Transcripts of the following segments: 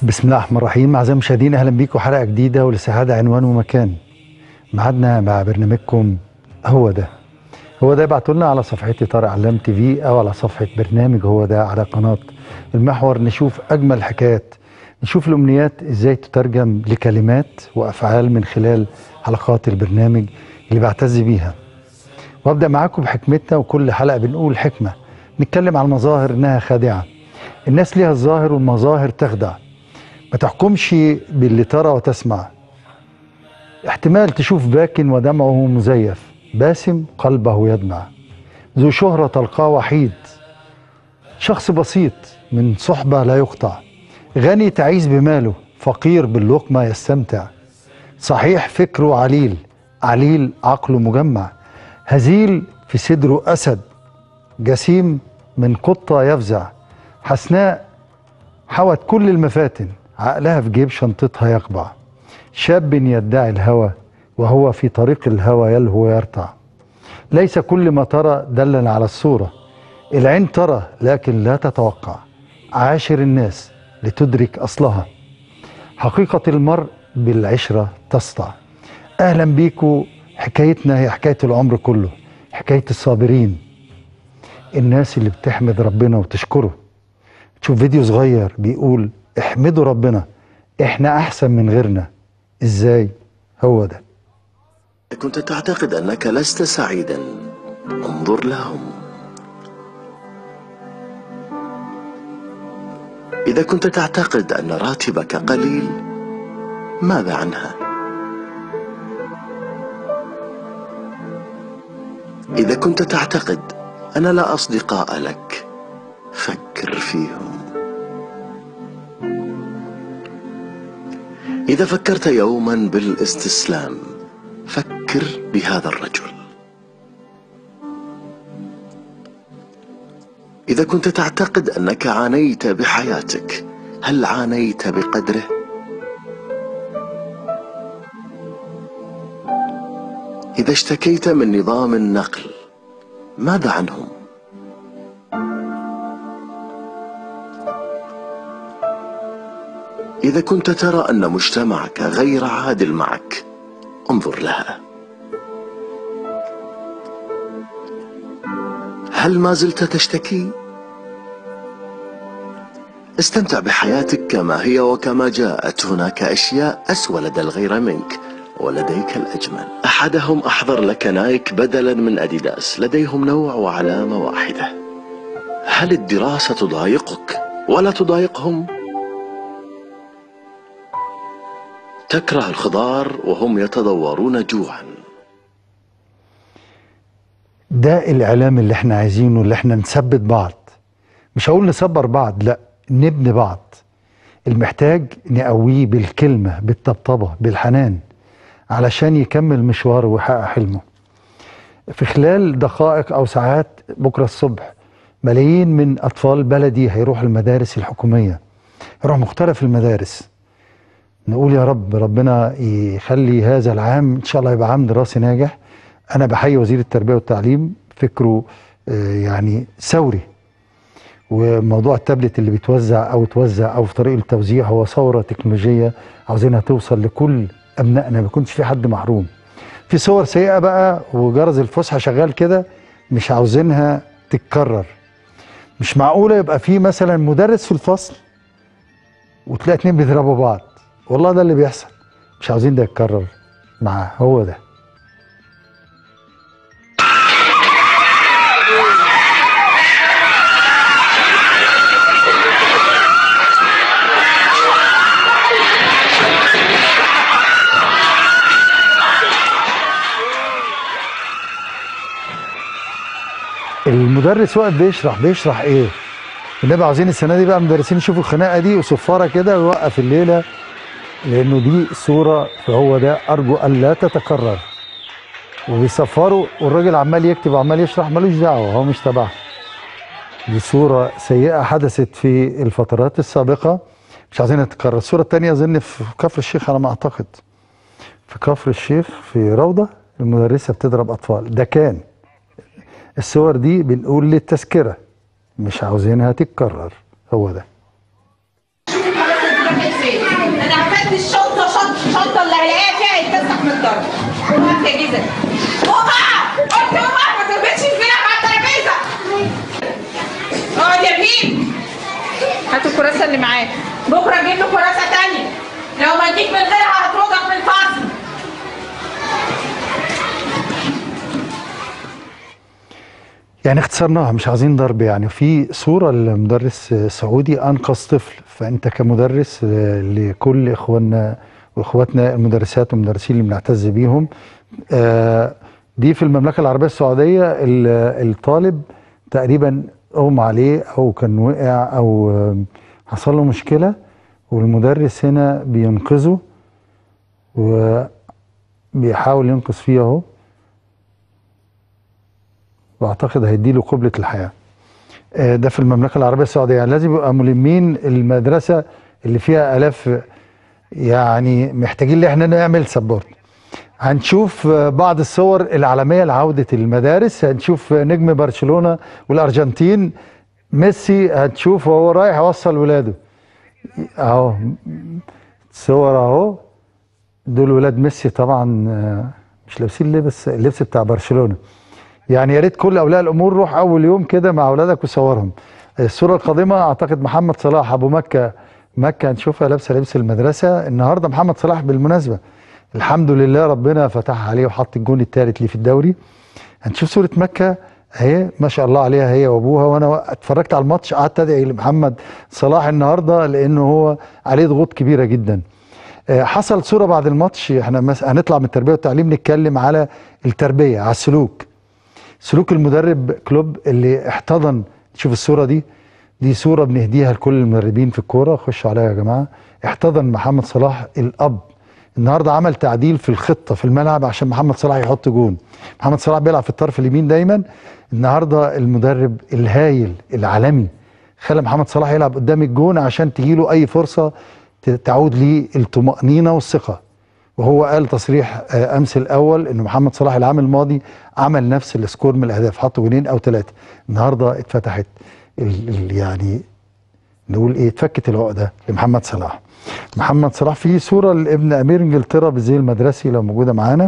بسم الله الرحمن الرحيم اعزائي المشاهدين اهلا بيكم حلقه جديده ولسه هذا عنوان ومكان ميعادنا مع برنامجكم هو ده هو ده ابعتوا لنا على صفحتي طارق علام تي في او على صفحه برنامج هو ده على قناه المحور نشوف اجمل حكايات نشوف الامنيات ازاي تترجم لكلمات وافعال من خلال حلقات البرنامج اللي بعتز بيها وابدا معاكم بحكمتنا وكل حلقه بنقول حكمه نتكلم عن المظاهر انها خادعه الناس ليها الظاهر والمظاهر تخدع ما تحكمش باللي ترى وتسمع احتمال تشوف باك ودمعه مزيف باسم قلبه يدمع ذو شهرة تلقاه وحيد شخص بسيط من صحبة لا يقطع غني تعيس بماله فقير باللقمة يستمتع صحيح فكره عليل عليل عقله مجمع هزيل في صدره أسد جسيم من قطة يفزع حسناء حوت كل المفاتن عقلها في جيب شنطتها يقبع شاب يدعي الهوى وهو في طريق الهوى يلهو ويرتع ليس كل ما ترى دلا على الصورة العين ترى لكن لا تتوقع عاشر الناس لتدرك أصلها حقيقة المرء بالعشرة تسطع أهلا بيكم حكايتنا هي حكاية العمر كله حكاية الصابرين الناس اللي بتحمد ربنا وتشكره تشوف فيديو صغير بيقول احمدوا ربنا احنا احسن من غيرنا ازاي هو ده كنت تعتقد أنك لست سعيدا انظر لهم إذا كنت تعتقد أن راتبك قليل ماذا عنها؟ إذا كنت تعتقد أن لا أصدقاء لك فكر فيهم إذا فكرت يوما بالاستسلام فكر بهذا الرجل إذا كنت تعتقد أنك عانيت بحياتك هل عانيت بقدره؟ إذا اشتكيت من نظام النقل ماذا عنهم؟ إذا كنت ترى أن مجتمعك غير عادل معك انظر لها هل ما زلت تشتكي؟ استمتع بحياتك كما هي وكما جاءت هناك أشياء أسوأ لدى الغير منك ولديك الأجمل أحدهم أحضر لك نايك بدلا من أديداس لديهم نوع وعلامة واحدة هل الدراسة تضايقك ولا تضايقهم؟ تكره الخضار وهم يتضورون جوعا ده الاعلام اللي احنا عايزينه اللي احنا نثبت بعض مش هقول نصبر بعض لا نبني بعض المحتاج نقويه بالكلمة بالطبطبة بالحنان علشان يكمل مشواره ويحقق حلمه في خلال دقائق او ساعات بكرة الصبح ملايين من اطفال بلدي هيروحوا المدارس الحكومية يروح مختلف المدارس نقول يا رب ربنا يخلي هذا العام ان شاء الله يبقى عام دراسي ناجح انا بحيي وزير التربيه والتعليم فكره يعني ثوري وموضوع التابلت اللي بيتوزع او توزع او في طريق التوزيع هو ثوره تكنولوجيه عاوزينها توصل لكل ابنائنا ما يكونش في حد محروم في صور سيئه بقى وجرس الفسحه شغال كده مش عاوزينها تتكرر مش معقوله يبقى في مثلا مدرس في الفصل وتلاقي اتنين بيضربوا بعض والله ده اللي بيحصل مش عاوزين ده يتكرر معاه هو ده المدرس واقف بيشرح بيشرح ايه النبي عاوزين السنه دي بقى مدرسين يشوفوا الخناقه دي وصفاره كده ويوقف الليله لانه دي صوره فهو ده ارجو ان لا تتكرر وبيصفروا والراجل عمال يكتب وعمال يشرح ملوش دعوه هو مش تبعه دي صوره سيئه حدثت في الفترات السابقه مش عايزينها تتكرر الصوره الثانيه اظن في كفر الشيخ على ما اعتقد في كفر الشيخ في روضه المدرسه بتضرب اطفال ده كان الصور دي بنقول للتذكره مش عاوزينها تتكرر هو ده قد الشنطه شنطه الشنطه اللي هلاقيها فيها يتفسح من الضرب وقف يا جيزه وقع قلت وقع ما تربطش فينا على الترابيزه اقعد يا بيب هات الكراسه اللي معاك بكره اجيب له كراسه تانية لو ما اديك من غيرها هطردك من الفصل يعني اختصرناها مش عايزين ضرب يعني في صورة لمدرس سعودي أنقذ طفل فأنت كمدرس آه، لكل إخواننا وإخواتنا المدرسات والمدرسين اللي بنعتز بيهم آه، دي في المملكة العربية السعودية ال- الطالب تقريبا أغمى عليه أو كان وقع أو آه، حصل له مشكلة والمدرس هنا بينقذه وبيحاول ينقذ فيه أهو واعتقد هيديله قبلة الحياة آه، ده في المملكة العربية السعودية يعني لازم يبقى ملمين المدرسة اللي فيها آلاف يعني محتاجين ان احنا نعمل سبورت هنشوف آه، بعض الصور العالمية لعودة المدارس هنشوف آه، نجم برشلونة والأرجنتين ميسي هتشوف وهو رايح يوصل ولاده اهو صور اهو دول ولاد ميسي طبعا آه، مش لابسين لبس اللبس بتاع برشلونة يعني يا ريت كل اولياء الامور روح اول يوم كده مع اولادك وصورهم الصوره القادمه اعتقد محمد صلاح ابو مكه مكه هنشوفها لابسه لبس المدرسه النهارده محمد صلاح بالمناسبه الحمد لله ربنا فتح عليه وحط الجون الثالث ليه في الدوري هنشوف صوره مكه اهي ما شاء الله عليها هي وابوها وانا اتفرجت على الماتش قعدت ادعي لمحمد صلاح النهارده لانه هو عليه ضغوط كبيره جدا آه، حصل صوره بعد الماتش احنا مس- هنطلع من التربيه والتعليم نتكلم على التربيه على السلوك سلوك المدرب كلوب اللي احتضن شوف الصوره دي دي صوره بنهديها لكل المدربين في الكوره خشوا عليها يا جماعه احتضن محمد صلاح الاب النهارده عمل تعديل في الخطه في الملعب عشان محمد صلاح يحط جون محمد صلاح بيلعب في الطرف اليمين دايما النهارده المدرب الهايل العالمي خلى محمد صلاح يلعب قدام الجون عشان تجيله اي فرصه ت- تعود ليه الطمانينه والثقه وهو قال تصريح آه، امس الاول ان محمد صلاح العام الماضي عمل نفس السكور من الاهداف حط جولين او ثلاثه النهارده اتفتحت ال ال يعني نقول ايه اتفكت العقده لمحمد صلاح محمد صلاح في صوره لابن امير انجلترا بالزي المدرسي لو موجوده معانا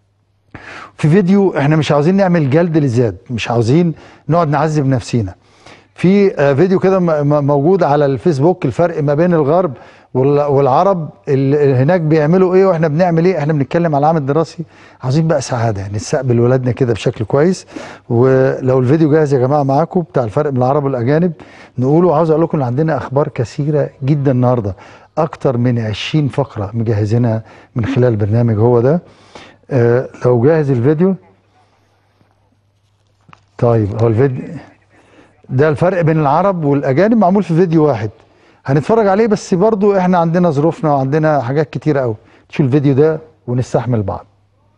في فيديو احنا مش عاوزين نعمل جلد للذات مش عاوزين نقعد نعذب نفسينا في آه، فيديو كده م- م- موجود على الفيسبوك الفرق ما بين الغرب وال- والعرب اللي هناك بيعملوا ايه واحنا بنعمل ايه احنا بنتكلم على العام الدراسي عاوزين بقى سعاده يعني نستقبل ولادنا كده بشكل كويس ولو الفيديو جاهز يا جماعه معاكم بتاع الفرق بين العرب والاجانب نقوله عاوز اقول لكم ان عندنا اخبار كثيره جدا النهارده اكتر من 20 فقره مجهزينها من خلال البرنامج هو ده آه لو جاهز الفيديو طيب هو الفيديو ده الفرق بين العرب والاجانب معمول في فيديو واحد هنتفرج عليه بس برضو احنا عندنا ظروفنا وعندنا حاجات كتيره قوي تشوف الفيديو ده ونستحمل بعض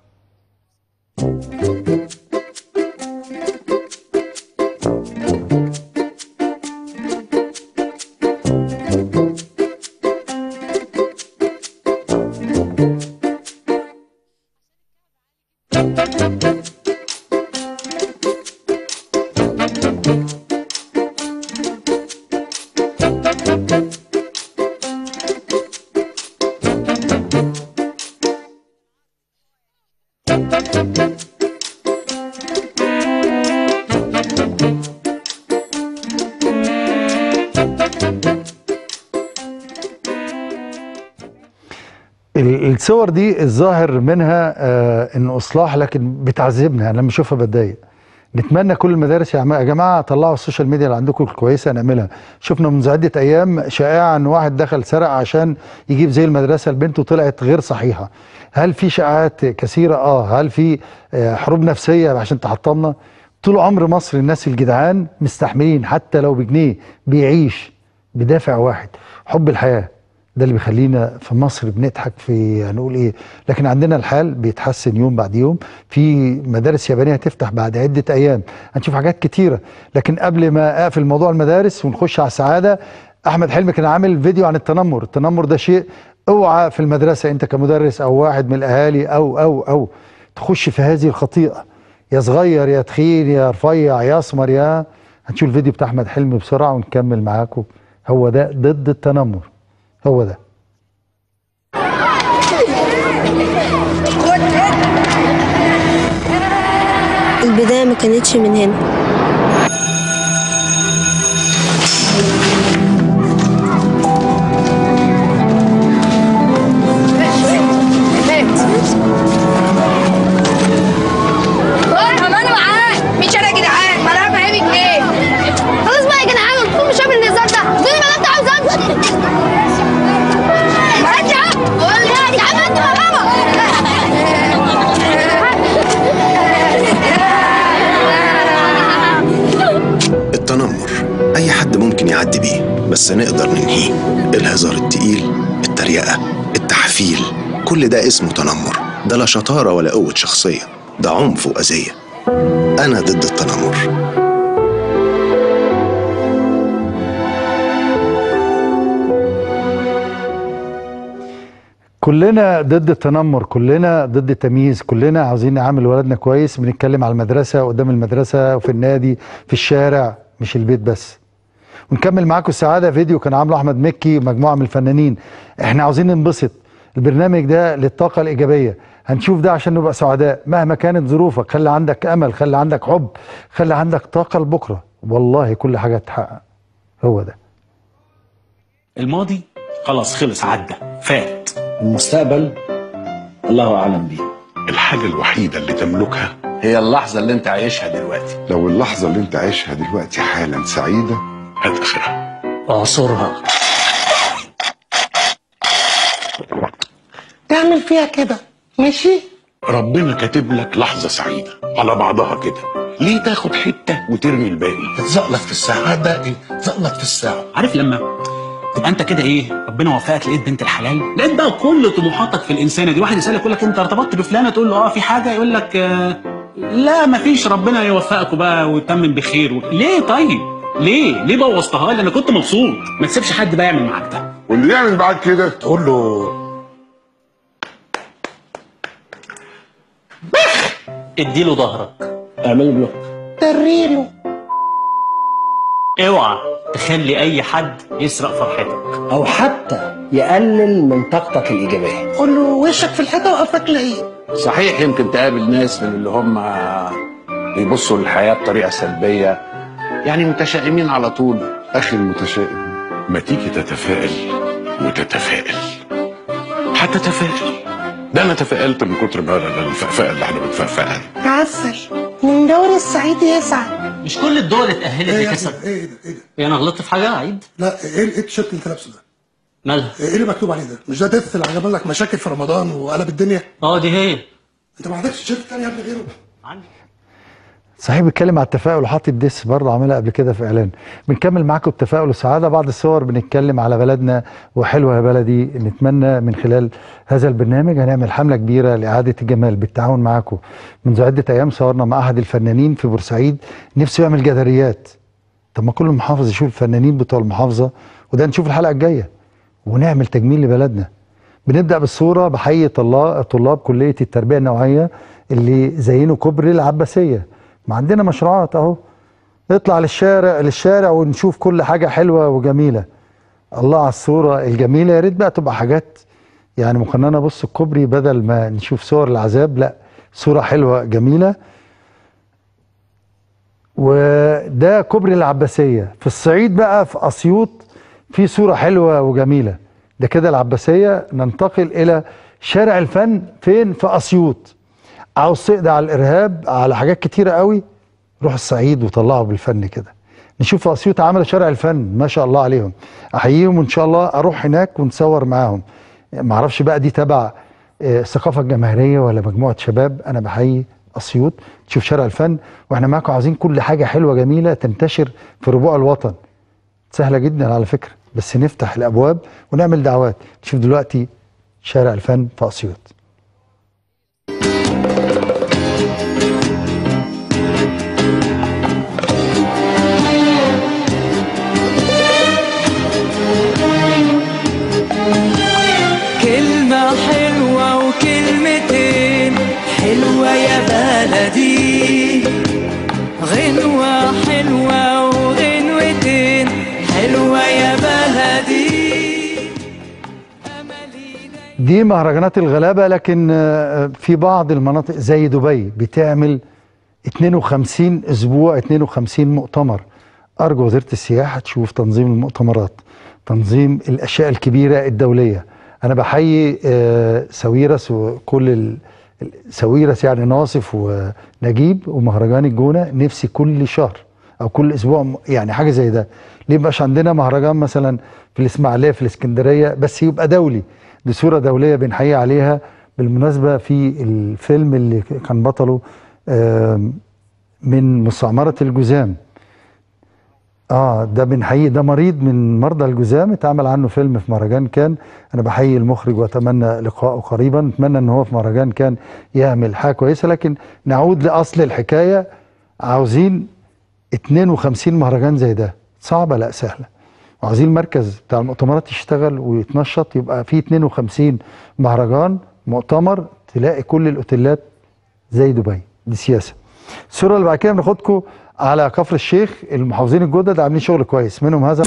ال- الصور دي الظاهر منها آه انه اصلاح لكن بتعذبنا يعني لما اشوفها بتضايق نتمنى كل المدارس يا عم- يا جماعه طلعوا السوشيال ميديا اللي عندكم الكويسه نعملها شفنا منذ عده ايام شائعه ان واحد دخل سرق عشان يجيب زي المدرسه لبنته طلعت غير صحيحه هل في شائعات كثيره اه هل في آه حروب نفسيه عشان تحطمنا طول عمر مصر الناس الجدعان مستحملين حتى لو بجنيه بيعيش بدافع واحد حب الحياه ده اللي بيخلينا في مصر بنضحك في هنقول ايه لكن عندنا الحال بيتحسن يوم بعد يوم في مدارس يابانيه هتفتح بعد عده ايام هنشوف حاجات كتيره لكن قبل ما اقفل موضوع المدارس ونخش على السعاده احمد حلمي كان عامل فيديو عن التنمر التنمر ده شيء اوعى في المدرسه انت كمدرس او واحد من الاهالي او او او تخش في هذه الخطيئه يا صغير يا تخين يا رفيع يا اسمر يا هنشوف الفيديو بتاع احمد حلمي بسرعه ونكمل معاكم هو ده ضد التنمر هو ده البداية ما كانتش من هنا انا معاك مش انا يا جدعان ما انا فاهمك ايه خلاص بقى يا جدعان قوم شوف النظام ده ادوني ما انت عاوز امشي انت يا عم قول لي يا عم انت التنمر أي حد ممكن يعدي بيه بس نقدر ننهيه الهزار التقيل التريقة التحفيل كل ده اسمه تنمر ده لا شطارة ولا قوة شخصية ده عنف وأذية أنا ضد التنمر كلنا ضد التنمر كلنا ضد التمييز كلنا عاوزين نعامل ولادنا كويس بنتكلم على المدرسة قدام المدرسة وفي النادي في الشارع مش البيت بس ونكمل معاكم السعادة فيديو كان عامله أحمد مكي ومجموعة من الفنانين احنا عاوزين ننبسط البرنامج ده للطاقة الإيجابية هنشوف ده عشان نبقى سعداء مهما كانت ظروفك خلي عندك أمل خلي عندك حب خلي عندك طاقة لبكرة والله كل حاجة تتحقق هو ده الماضي خلاص خلص عدى فات المستقبل الله اعلم بيه الحاجة الوحيدة اللي تملكها هي اللحظه اللي انت عايشها دلوقتي لو اللحظة اللي انت عايشها دلوقتي حالا سعيدة هات اخرها اعصرها تعمل فيها كده ماشي ربنا كاتب لك لحظة سعيدة على بعضها كده ليه تاخد حتة وترمي الباقي تزقلط في الساعة ده ايه تزقلط في الساعة عارف لما تبقى انت كده ايه ربنا وفقك لقيت بنت الحلال لقيت بقى كل طموحاتك في الانسانه دي واحد يسالك يقول لك انت ارتبطت بفلانه تقول له اه في حاجه يقول لك آه لا مفيش ربنا يوفقكوا بقى ويتمم بخير و... ليه طيب ليه ليه بوظتها لي انا كنت مبسوط ما تسيبش حد بقى يعمل معاك ده واللي يعمل معاك كده تقول له اديله ظهرك اعمل بلوك تريله اوعى تخلي اي حد يسرق فرحتك او حتى يقلل من طاقتك الايجابيه قول له وشك في الحيطة وقفك لايه صحيح يمكن تقابل ناس من اللي هم بيبصوا للحياه بطريقه سلبيه يعني متشائمين على طول اخي المتشائم ما تيجي تتفائل وتتفائل هتتفائل ده انا تفائلت من كتر ما انا الفقفقه اللي احنا بنفقفقها دي. تعسل من دور السعيد يسعد مش كل الدول اتاهلت ايه يا لكسب ابني ايه ده ايه ده ايه انا غلطت في حاجه عيد لا ايه ايه التيشيرت اللي انت لابسه ده مالها ايه اللي مكتوب عليه ده مش ده ديث اللي عمل لك مشاكل في رمضان وقلب الدنيا اه دي هي انت ما عندكش تيشيرت تاني يا ابني غيره عندي صحيح بيتكلم على التفاؤل وحاطط ديس برضه عاملها قبل كده في اعلان بنكمل معاكم التفاؤل والسعاده بعض الصور بنتكلم على بلدنا وحلوه يا بلدي نتمنى من خلال هذا البرنامج هنعمل حمله كبيره لاعاده الجمال بالتعاون معاكم منذ عده ايام صورنا مع احد الفنانين في بورسعيد نفسه يعمل جداريات طب ما كل محافظ يشوف الفنانين بتوع المحافظه وده نشوف الحلقه الجايه ونعمل تجميل لبلدنا بنبدا بالصوره بحي طلاب طلاب كليه التربيه النوعيه اللي زينوا كوبري العباسيه ما عندنا مشروعات اهو نطلع للشارع للشارع ونشوف كل حاجه حلوه وجميله الله على الصوره الجميله يا ريت بقى تبقى حاجات يعني مقننه بص الكوبري بدل ما نشوف صور العذاب لا صوره حلوه جميله وده كوبري العباسيه في الصعيد بقى في اسيوط في صوره حلوه وجميله ده كده العباسيه ننتقل الى شارع الفن فين في اسيوط عاوز تقضي على الارهاب على حاجات كتيره قوي روح الصعيد وطلعوا بالفن كده نشوف في اسيوط عملوا شارع الفن ما شاء الله عليهم احييهم وان شاء الله اروح هناك ونصور معاهم ما اعرفش بقى دي تبع آه، الثقافه الجماهيريه ولا مجموعه شباب انا بحيي اسيوط تشوف شارع الفن واحنا معاكم عايزين كل حاجه حلوه جميله تنتشر في ربوع الوطن سهله جدا على فكره بس نفتح الابواب ونعمل دعوات تشوف دلوقتي شارع الفن في اسيوط كلمة حلوة وكلمتين حلوة يا بلدي غنوة حلوة وغنوتين حلوة يا بلدي دي مهرجانات الغلابه لكن آه، في بعض المناطق زي دبي بتعمل 52 اسبوع 52 مؤتمر ارجو وزاره السياحه تشوف تنظيم المؤتمرات تنظيم الاشياء الكبيره الدوليه انا بحيي آه، ساويرس وكل ال- ال- ساويرس يعني ناصف ونجيب ومهرجان الجونه نفسي كل شهر او كل اسبوع م- يعني حاجه زي ده ليه مبقاش عندنا مهرجان مثلا في الاسماعيليه في الاسكندريه بس يبقى دولي دي صوره دوليه بنحيي عليها بالمناسبه في الفيلم اللي كان بطله آم، من مستعمره الجذام اه ده بنحيي ده مريض من مرضى الجذام اتعمل عنه فيلم في مهرجان كان انا بحيي المخرج واتمنى لقائه قريبا اتمنى ان هو في مهرجان كان يعمل حاجه كويسه لكن نعود لاصل الحكايه عاوزين 52 مهرجان زي ده صعبه لا سهله وعايزين المركز بتاع المؤتمرات يشتغل ويتنشط يبقى في 52 مهرجان مؤتمر تلاقي كل الاوتيلات زي دبي دي سياسه الصوره اللي بعد كده بناخدكم على كفر الشيخ المحافظين الجدد عاملين شغل كويس منهم هذا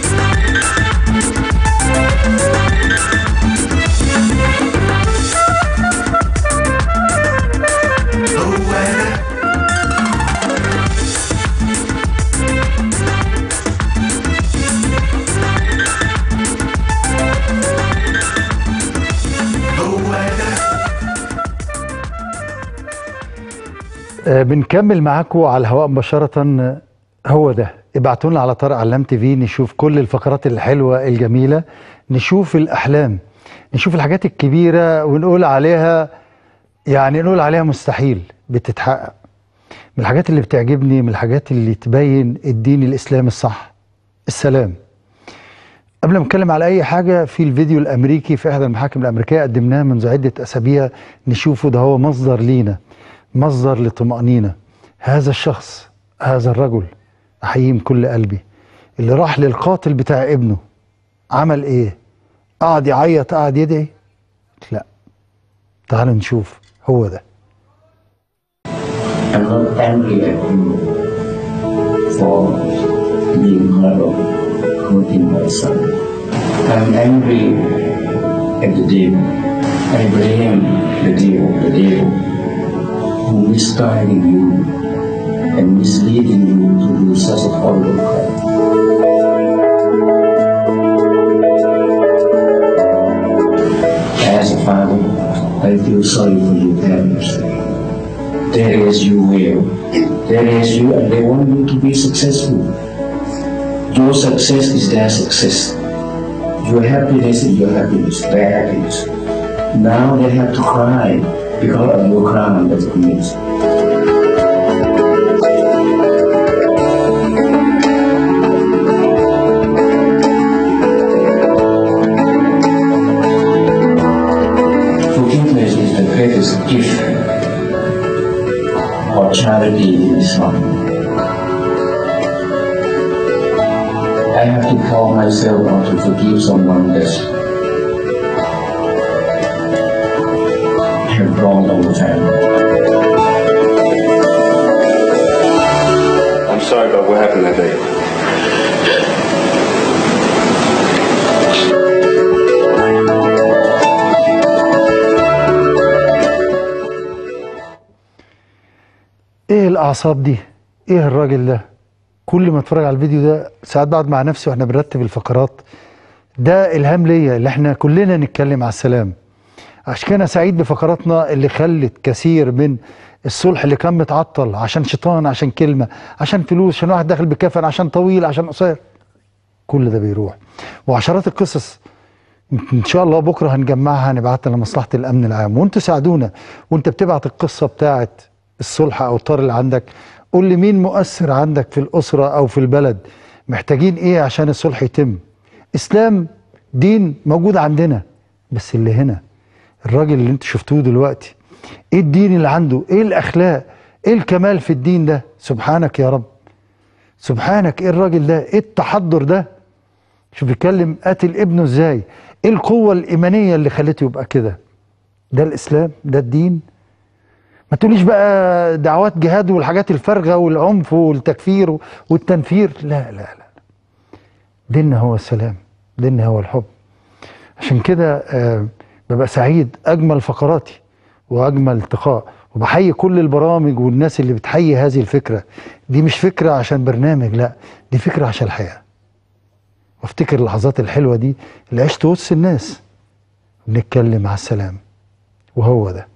آه، بنكمل معاكم على الهواء مباشرة آه، هو ده ابعتوا لنا على طارق علام تي في نشوف كل الفقرات الحلوة الجميلة نشوف الأحلام نشوف الحاجات الكبيرة ونقول عليها يعني نقول عليها مستحيل بتتحقق من الحاجات اللي بتعجبني من الحاجات اللي تبين الدين الإسلامي الصح السلام قبل ما نتكلم على اي حاجه في الفيديو الامريكي في احدى المحاكم الامريكيه قدمناه منذ عده اسابيع نشوفه ده هو مصدر لينا مصدر لطمانينه هذا الشخص هذا الرجل احييه من كل قلبي اللي راح للقاتل بتاع ابنه عمل ايه قعد يعيط قعد يدعي لا تعالوا نشوف هو ده I'm not angry at you for being hard of hurting my son. I'm angry at the devil. I blame the devil, the devil who misguiding you and misleading you to do such a horrible crime. As a father, I feel sorry for your parents. That is your will. That is you, and they want you to be successful. Your success is their success. Your happiness is your happiness, their happiness. Now they have to cry because of your crime that you commit. Forgiveness is the greatest gift or charity in Islam. I have to call myself out to forgive someone that have wronged our family. I'm sorry about what happened that day. ايه الاعصاب دي ايه الراجل ده كل ما اتفرج على الفيديو ده ساعات بقعد مع نفسي واحنا بنرتب الفقرات ده الهام ليا اللي احنا كلنا نتكلم على السلام عشان كده أنا سعيد بفقراتنا اللي خلت كثير من الصلح اللي كان متعطل عشان شيطان عشان كلمه عشان فلوس عشان واحد داخل بكفن عشان طويل عشان قصير كل ده بيروح وعشرات القصص ان شاء الله بكره هنجمعها هنبعتها لمصلحه الامن العام وانتوا ساعدونا وانت بتبعت القصه بتاعت الصلح او الطار اللي عندك قول لي مين مؤثر عندك في الاسره او في البلد محتاجين ايه عشان الصلح يتم اسلام دين موجود عندنا بس اللي هنا الراجل اللي انتوا شفتوه دلوقتي ايه الدين اللي عنده ايه الاخلاق ايه الكمال في الدين ده سبحانك يا رب سبحانك ايه الراجل ده ايه التحضر ده شوف بيتكلم قاتل ابنه ازاي ايه القوة الإيمانية اللي خلته يبقى كده ده الإسلام ده الدين ما تقوليش بقى دعوات جهاد والحاجات الفارغة والعنف والتكفير والتنفير لا لا لا ديننا هو السلام ديننا هو الحب عشان كده آه ببقى سعيد أجمل فقراتي واجمل التقاء وبحيي كل البرامج والناس اللي بتحيي هذه الفكره دي مش فكره عشان برنامج لا دي فكره عشان الحياه وافتكر اللحظات الحلوه دي اللي عشت وسط الناس بنتكلم على السلام وهو ده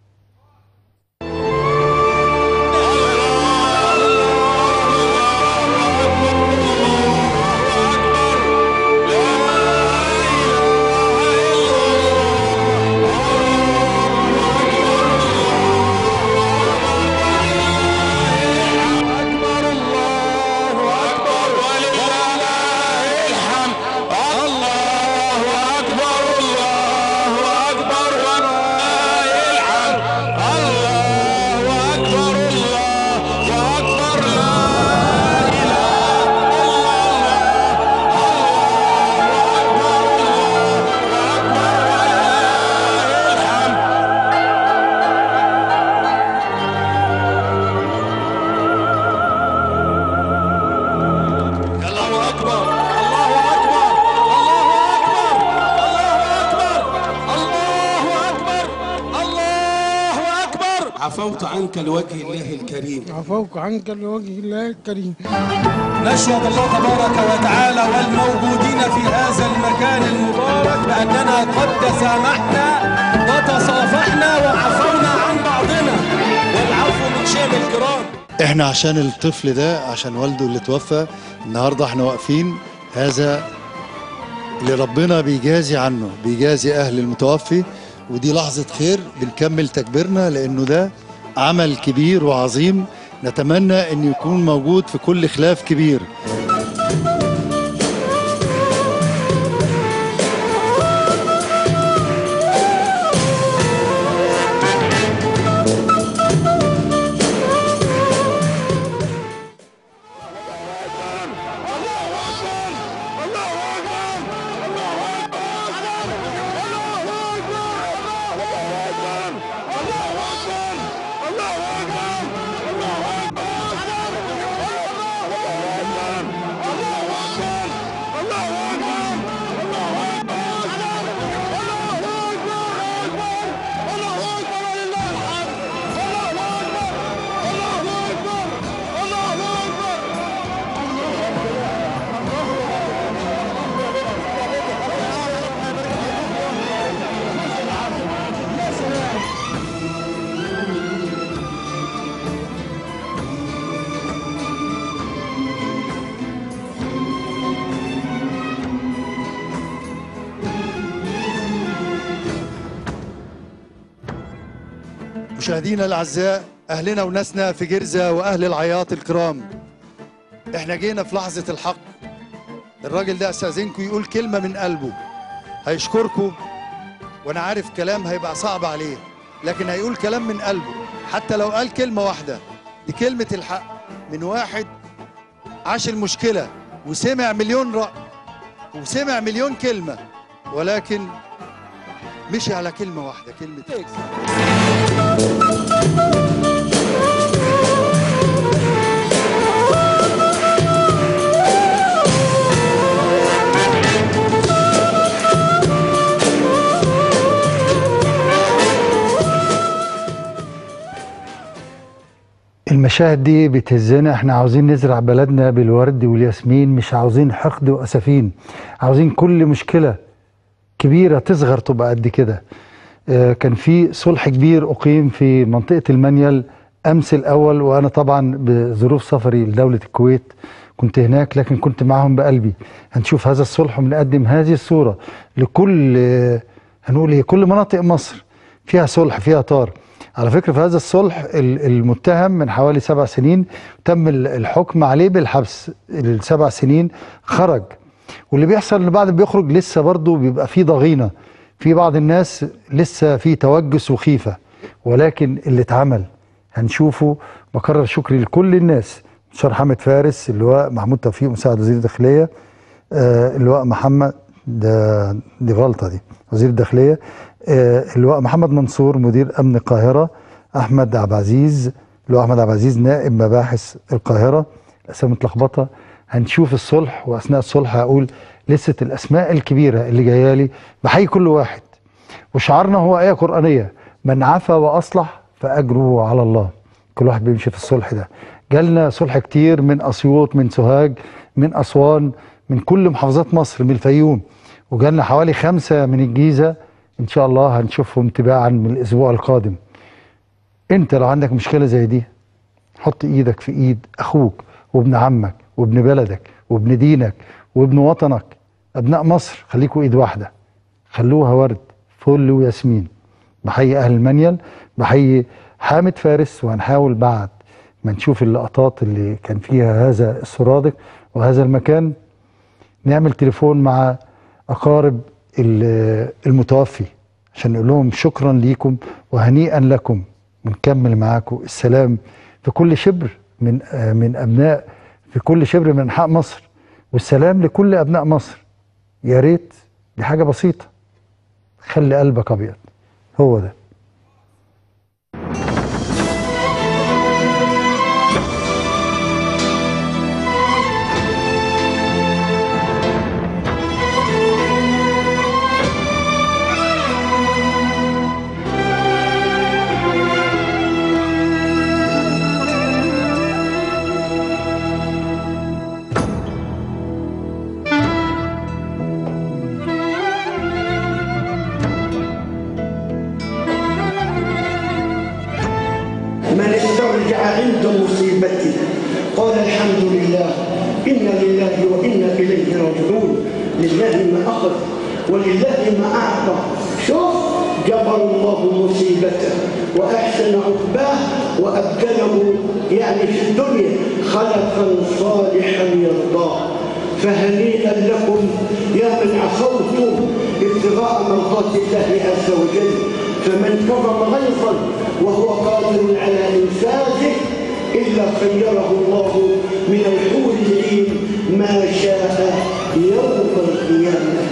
عفوت عنك لوجه الله الكريم عفوك عنك لوجه الله الكريم نشهد الله تبارك وتعالى والموجودين في هذا المكان المبارك بأننا قد تسامحنا وتصافحنا وعفونا عن بعضنا والعفو من شأن الكرام احنا عشان الطفل ده عشان والده اللي توفى النهارده احنا واقفين هذا اللي ربنا بيجازي عنه بيجازي اهل المتوفي ودي لحظة خير بنكمل تكبيرنا لانه ده عمل كبير وعظيم نتمنى ان يكون موجود في كل خلاف كبير مشاهدينا الاعزاء اهلنا وناسنا في جرزه واهل العياط الكرام احنا جينا في لحظه الحق الراجل ده استاذنكم يقول كلمه من قلبه هيشكركم وانا عارف كلام هيبقى صعب عليه لكن هيقول كلام من قلبه حتى لو قال كلمه واحده دي كلمه الحق من واحد عاش المشكله وسمع مليون رأي وسمع مليون كلمه ولكن مشي على كلمه واحده كلمه المشاهد دي بتهزنا احنا عاوزين نزرع بلدنا بالورد والياسمين مش عاوزين حقد واسفين عاوزين كل مشكله كبيره تصغر تبقى قد كده آه، كان في صلح كبير اقيم في منطقه المنيل امس الاول وانا طبعا بظروف سفري لدوله الكويت كنت هناك لكن كنت معهم بقلبي هنشوف هذا الصلح وبنقدم هذه الصوره لكل آه، هنقول ايه كل مناطق مصر فيها صلح فيها طار على فكره في هذا الصلح ال- المتهم من حوالي سبع سنين تم ال- الحكم عليه بالحبس السبع سنين خرج واللي بيحصل ان بعد ما بيخرج لسه برضه بيبقى في ضغينه في بعض الناس لسه في توجس وخيفه ولكن اللي اتعمل هنشوفه بكرر شكري لكل الناس مستشار حامد فارس اللواء محمود توفيق مساعد وزير الداخليه آه، اللواء محمد ده دي غلطه دي وزير الداخليه آه، اللواء محمد منصور مدير امن القاهره احمد عبد العزيز اللواء احمد عبد العزيز نائب مباحث القاهره الاسامي متلخبطه هنشوف الصلح واثناء الصلح هقول لسه الاسماء الكبيره اللي جايه لي بحيي كل واحد وشعارنا هو ايه قرانيه من عفا واصلح فاجره على الله كل واحد بيمشي في الصلح ده جالنا صلح كتير من اسيوط من سوهاج من اسوان من كل محافظات مصر من الفيوم وجالنا حوالي خمسة من الجيزة ان شاء الله هنشوفهم تباعا من الاسبوع القادم انت لو عندك مشكلة زي دي حط ايدك في ايد اخوك وابن عمك وابن بلدك وابن دينك وابن وطنك ابناء مصر خليكوا ايد واحده خلوها ورد فل وياسمين بحيي اهل المنيل بحيي حامد فارس وهنحاول بعد ما نشوف اللقطات اللي كان فيها هذا السرادق وهذا المكان نعمل تليفون مع اقارب ال- المتوفي عشان نقول لهم شكرا ليكم وهنيئا لكم ونكمل معاكم السلام في كل شبر من آه، من ابناء في كل شبر من انحاء مصر والسلام لكل ابناء مصر يا ريت دي حاجه بسيطه خلي قلبك ابيض هو ده من استرجع عند مصيبته قال الحمد لله إنا لله وإنا إليه راجعون لله ما أخذ ولله ما أعطى شوف جبر الله مصيبته وأحسن عقباه وأبدله يعني في الدنيا خلقا صالحا يرضاه فهنيئا لكم يا من عصوتم ابتغاء مرضات الله عز وجل فمن كظم غيظا وهو قادر على انفاذه الا خيره الله من الحور العين ما شاء يوم القيامه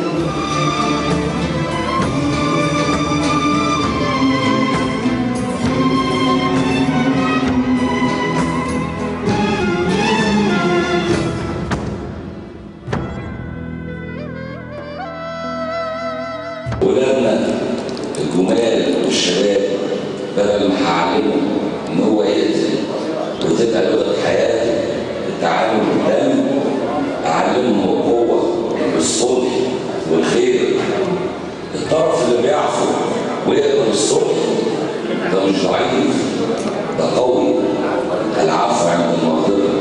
ولادنا الجمال والشباب بدل ما هعلمه ان هو يقتل وتبقى لغه حياته التعامل بالدم اعلمه القوه والصلح والخير الطرف اللي بيعفو ويقبل الصلح ده مش ضعيف ده قوي العفو عند المقدره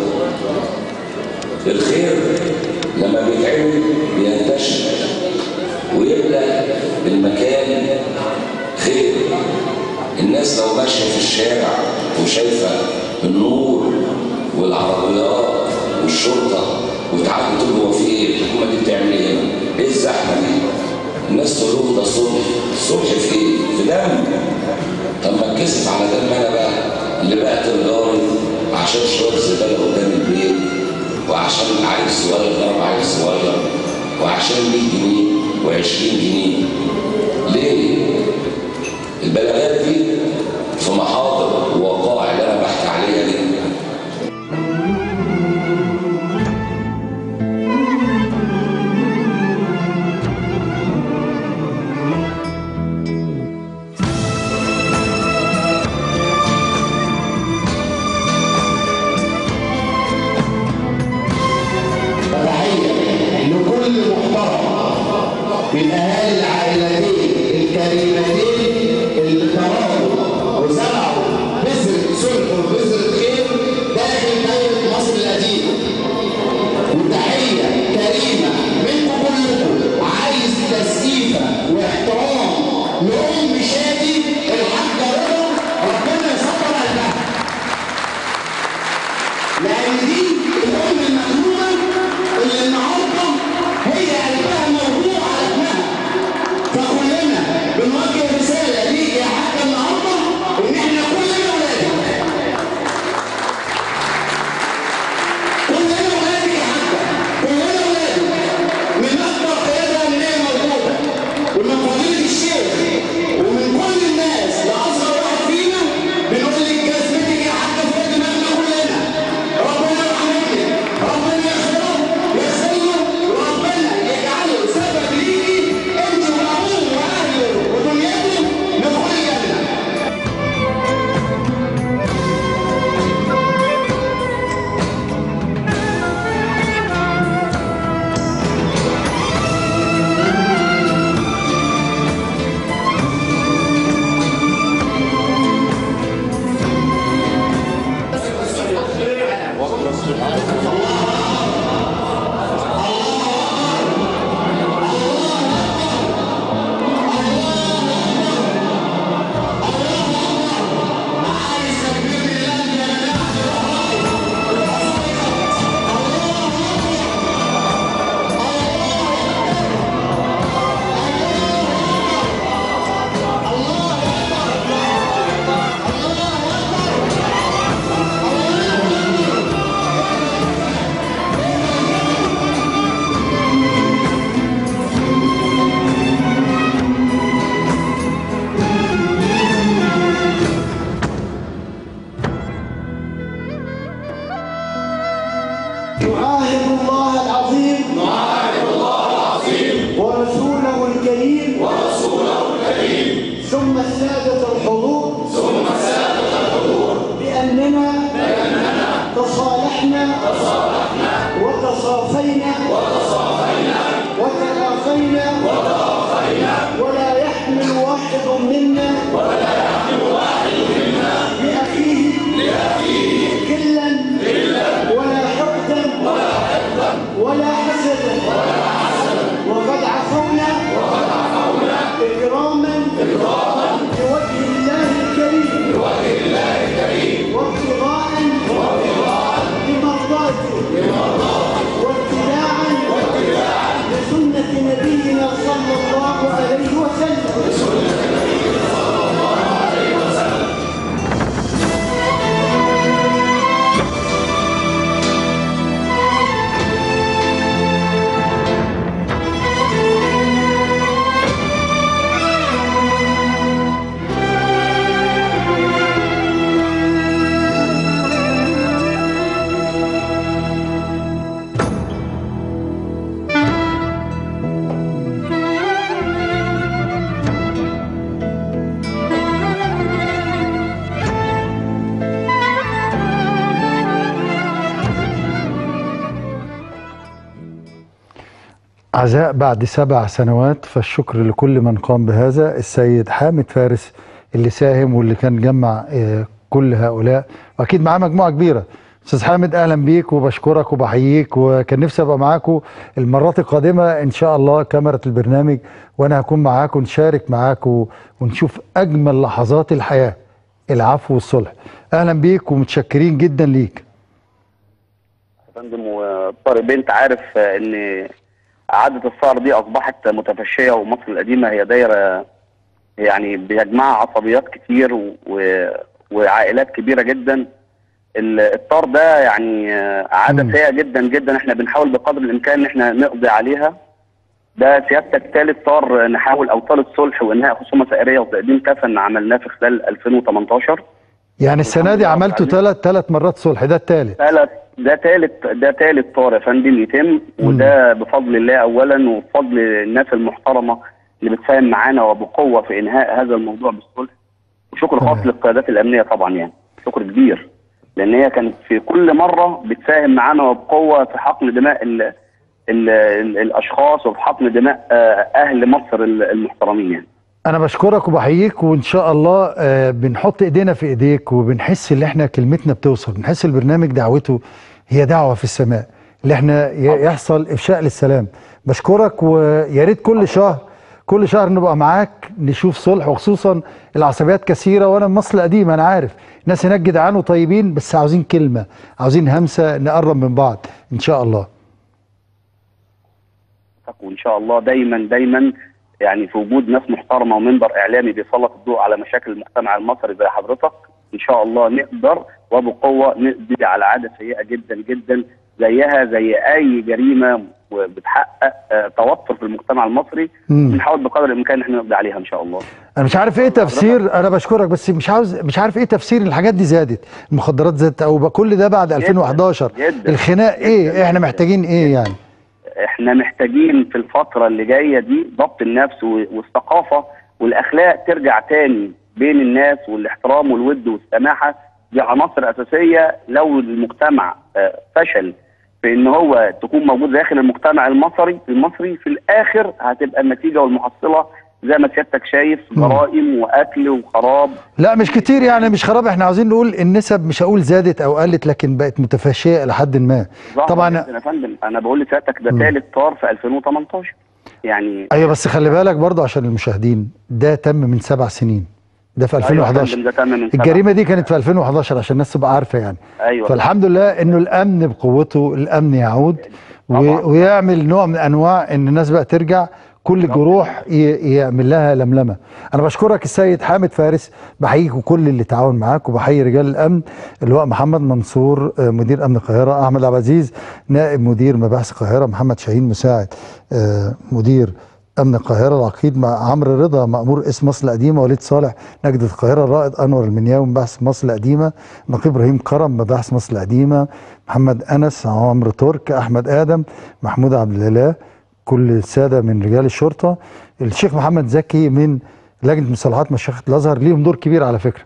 الخير لما بيتعمل بينتشر ويملى المكان خير الناس لو ماشيه في الشارع وشايفه النور والعربيات والشرطه وتعدي تقول هو في ايه؟ الحكومه دي بتعمل ايه هنا؟ ايه الزحمه دي؟ الناس تقول لهم ده صلح، صلح في ايه؟ في دم طب ما اتكسف على دم انا بقى اللي بقتل جاري عشان شويه زباله قدام البيت وعشان عيل صغير ضرب عيل صغير وعشان 100 جنيه و20 جنيه ليه؟ البلاغات دي في محاضر ووقائع اللي انا بحكي عليها دي تحية لكل محترم من أهالي العائلتين الكريمتين اللي تربوا عزاء بعد سبع سنوات فالشكر لكل من قام بهذا السيد حامد فارس اللي ساهم واللي كان جمع آه، كل هؤلاء واكيد معاه مجموعه كبيره استاذ حامد اهلا بيك وبشكرك وبحييك وكان نفسي ابقى معاكم المرات القادمه ان شاء الله كاميرا البرنامج وانا هكون معاكم نشارك معاكم ونشوف اجمل لحظات الحياه العفو والصلح اهلا بيك ومتشكرين جدا ليك يا فندم وطارق بنت عارف آه، ان عادة السهر دي اصبحت متفشية ومصر القديمة هي دايرة يعني بيجمعها عصبيات كتير و... و... وعائلات كبيرة جدا ال- الطار ده يعني آه، عادة سيئة جدا جدا احنا بنحاول بقدر الامكان ان احنا نقضي عليها ده سيادتك ثالث طار نحاول او ثالث صلح وانهاء خصومة سائرية وتقديم كفن عملناه في خلال 2018 يعني السنه دي عملتوا ثلاث ثلاث مرات صلح ده الثالث ثلاث ده ثالث ده ثالث طار يا فندم يتم وده بفضل الله اولا وبفضل الناس المحترمه اللي بتساهم معانا وبقوه في انهاء هذا الموضوع بالصلح وشكر خاص للقيادات الامنيه طبعا يعني شكر كبير لان هي كانت في كل مره بتساهم معانا وبقوه في حقن دماء ال ال ال الاشخاص وفي حقن دماء آه، اهل مصر المحترمين يعني انا بشكرك وبحييك وان شاء الله آه، بنحط ايدينا في ايديك وبنحس ان احنا كلمتنا بتوصل بنحس البرنامج دعوته هي دعوه في السماء اللي احنا ي- يحصل افشاء للسلام بشكرك ويا ريت كل شهر كل شهر نبقى معاك نشوف صلح وخصوصا العصبيات كثيره وانا من مصر القديمه انا عارف ناس هناك جدعان وطيبين بس عاوزين كلمه عاوزين همسه نقرب من بعض ان شاء الله وان شاء الله دايما دايما يعني في وجود ناس محترمه ومنبر اعلامي بيسلط الضوء على مشاكل المجتمع المصري زي حضرتك ان شاء الله نقدر وبقوه نقضي على عاده سيئه جدا جدا زيها زي اي جريمه وبتحقق آه، توتر في المجتمع المصري مم. بنحاول بقدر الامكان ان احنا نقضي عليها ان شاء الله انا مش عارف ايه تفسير انا بشكرك بس مش عاوز مش عارف ايه تفسير الحاجات دي زادت المخدرات زادت او بقى كل ده بعد 2011 جداً. الخناق ايه احنا محتاجين ايه يعني احنا محتاجين في الفترة اللي جاية دي ضبط النفس و- والثقافة والأخلاق ترجع تاني بين الناس والاحترام والود والسماحة دي عناصر أساسية لو المجتمع آه، فشل في إن هو تكون موجود داخل المجتمع المصري المصري في الآخر هتبقى النتيجة والمحصلة زي ما سيادتك شايف جرائم وقتل وخراب لا مش كتير يعني مش خراب احنا عاوزين نقول النسب مش هقول زادت او قلت لكن بقت متفشيه الى حد ما ظهر طبعا جداً يا فندم أنا بقول لسيادتك ده ثالث طار في 2018 يعني ايوه بس خلي بالك برضه عشان المشاهدين ده تم من سبع سنين ده في أيوة يا 2011 فندم، ده تم من سبع الجريمه دي كانت في 2011 عشان الناس تبقى عارفه يعني أيوة فالحمد لله انه الامن بقوته الامن يعود و- ويعمل نوع من انواع ان الناس بقى ترجع كل الجروح ي- يعمل لها لملمه انا بشكرك السيد حامد فارس بحييك وكل اللي تعاون معاك وبحيي رجال الامن اللواء محمد منصور آه، مدير امن القاهره احمد عبد العزيز نائب مدير مباحث القاهره محمد شاهين مساعد آه، مدير امن القاهره العقيد مع عمرو رضا مامور اسم مصر القديمه وليد صالح نجدة القاهره الرائد انور المنياوي مباحث مصر القديمه نقيب ابراهيم كرم مباحث مصر القديمه محمد انس عمرو ترك احمد ادم محمود عبد الاله كل الساده من رجال الشرطه الشيخ محمد زكي من لجنه مصالحات مشيخه الازهر ليهم دور كبير على فكره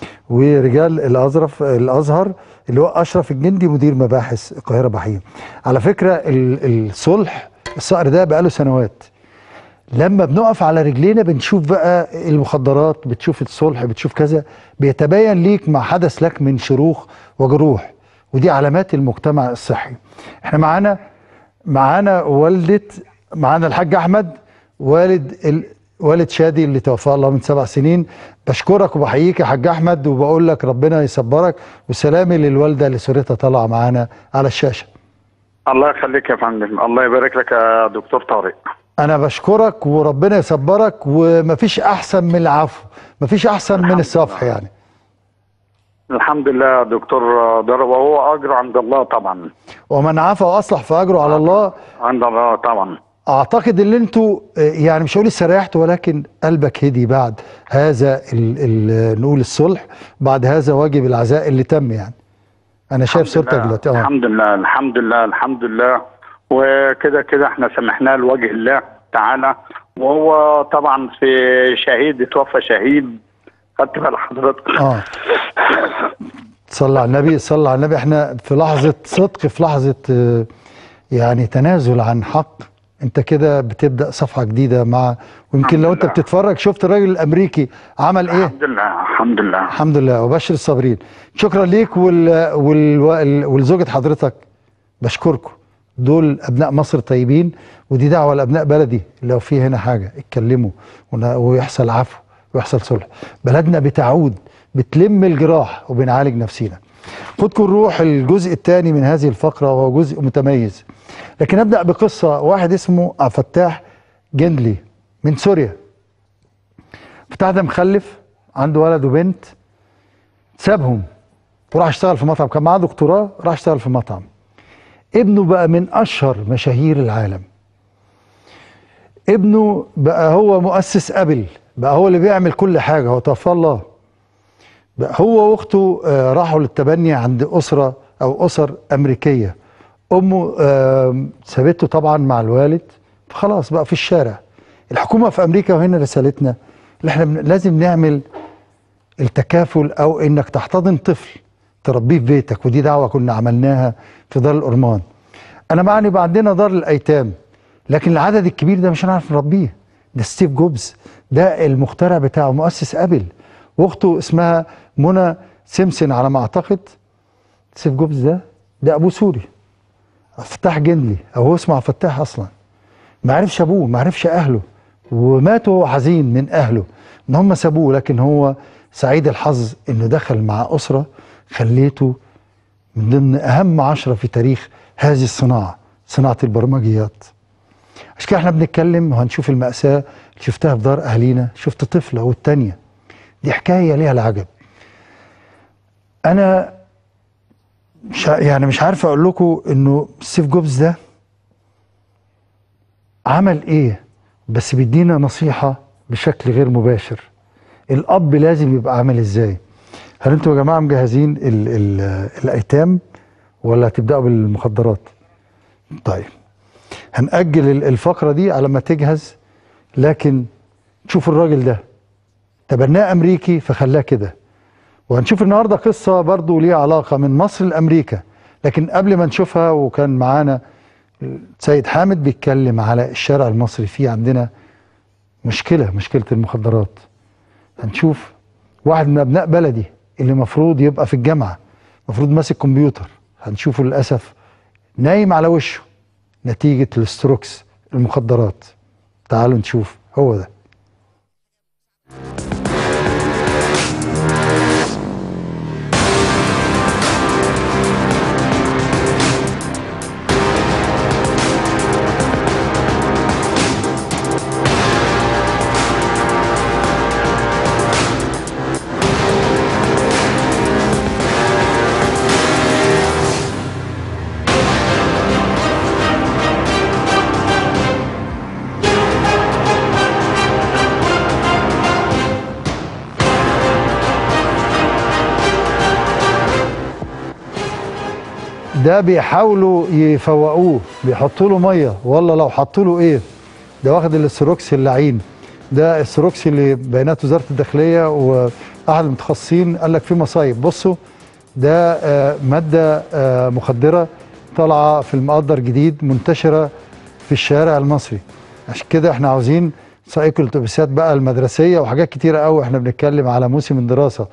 ورجال الازرف الازهر اللي هو اشرف الجندي مدير مباحث القاهره بحيم على فكره ال- الصلح الصقر ده بقاله سنوات لما بنقف على رجلينا بنشوف بقى المخدرات بتشوف الصلح بتشوف كذا بيتبين ليك ما حدث لك من شروخ وجروح ودي علامات المجتمع الصحي احنا معانا معانا والدة معانا الحاج احمد والد ال... والد شادي اللي توفى الله من سبع سنين بشكرك وبحييك يا حاج احمد وبقول لك ربنا يصبرك وسلامي للوالده اللي صورتها طالعه معانا على الشاشه الله يخليك يا فندم الله يبارك لك يا دكتور طارق انا بشكرك وربنا يصبرك ومفيش احسن من العفو مفيش احسن من الصفح يعني الحمد لله يا دكتور ضرب وهو اجر عند الله طبعا ومن عفا واصلح فاجره على الله عند الله طبعا اعتقد ان انتوا آه، يعني مش هقول استريحتوا ولكن قلبك هدي بعد هذا ال ال نقول الصلح بعد هذا واجب العزاء اللي تم يعني انا شايف صورتك لله. دلوقتي اه الحمد لله الحمد لله الحمد لله وكده كده احنا سمحناه لوجه الله تعالى وهو طبعا في شهيد اتوفى شهيد خدت بال حضرتك اه صلى على النبي صلى على النبي احنا في لحظة صدق في لحظة آه، يعني تنازل عن حق انت كده بتبدا صفحه جديده مع ويمكن لو انت بتتفرج شفت الراجل الامريكي عمل ايه الحمد لله الحمد لله الحمد لله وبشر الصابرين شكرا ليك وال... وال... ولزوجة حضرتك بشكركم دول ابناء مصر طيبين ودي دعوه لابناء بلدي لو في هنا حاجه اتكلموا ون- ويحصل عفو ويحصل صلح بلدنا بتعود بتلم الجراح وبنعالج نفسينا خدكم نروح الجزء الثاني من هذه الفقره وهو جزء متميز لكن ابدا بقصه واحد اسمه عبد الفتاح جندلي من سوريا فتاح ده مخلف عنده ولد وبنت سابهم وراح اشتغل في مطعم كان معاه دكتوراه راح اشتغل في مطعم ابنه بقى من اشهر مشاهير العالم ابنه بقى هو مؤسس ابل بقى هو اللي بيعمل كل حاجه هو توفى الله بقى هو واخته آه، راحوا للتبني عند اسره او اسر امريكيه امه آه، سابته طبعا مع الوالد فخلاص بقى في الشارع الحكومه في امريكا وهنا رسالتنا اللي احنا بن- لازم نعمل التكافل او انك تحتضن طفل تربيه في بيتك ودي دعوه كنا عملناها في دار الأرمان انا معني يبقى عندنا دار الايتام لكن العدد الكبير ده مش هنعرف نربيه ده ستيف جوبز ده المخترع بتاعه مؤسس ابل واخته اسمها منى سيمسون على ما اعتقد ستيف جوبز ده ده ابوه سوري فتاح جندلي او هو اسمه عبد الفتاح اصلا ما عرفش ابوه ما عرفش اهله ومات وهو حزين من اهله ان هم سابوه لكن هو سعيد الحظ انه دخل مع اسره خليته من ضمن اهم عشرة في تاريخ هذه الصناعه صناعه البرمجيات عشان كده احنا بنتكلم وهنشوف المأساة اللي شفتها في دار أهالينا شفت طفلة والتانية دي حكاية ليها العجب أنا مش ع- يعني مش عارف أقول لكم إنه ستيف جوبز ده عمل إيه بس بيدينا نصيحة بشكل غير مباشر الأب لازم يبقى عامل إزاي هل أنتوا يا جماعة مجهزين ال ال الأيتام ولا هتبدأوا بالمخدرات طيب هنأجل ال- الفقرة دي على ما تجهز لكن شوف الراجل ده تبناه أمريكي فخلاه كده وهنشوف النهاردة قصة برضو ليها علاقة من مصر لأمريكا لكن قبل ما نشوفها وكان معانا سيد حامد بيتكلم على الشارع المصري فيه عندنا مشكلة مشكلة المخدرات هنشوف واحد من أبناء بلدي اللي مفروض يبقى في الجامعة مفروض ماسك كمبيوتر هنشوفه للأسف نايم على وشه نتيجة الستروكس المخدرات تعالوا نشوف هو ده ده بيحاولوا يفوقوه بيحطوا له ميه والله لو حطوا له ايه ده واخد الاستروكس اللعين ده السروكس اللي بيانات وزاره الداخليه واحد المتخصصين قال لك في مصايب بصوا ده آه، ماده آه، مخدره طالعه في المقدر جديد منتشره في الشارع المصري عشان كده احنا عاوزين سائق الاتوبيسات بقى المدرسيه وحاجات كتيره قوي احنا بنتكلم على موسم الدراسه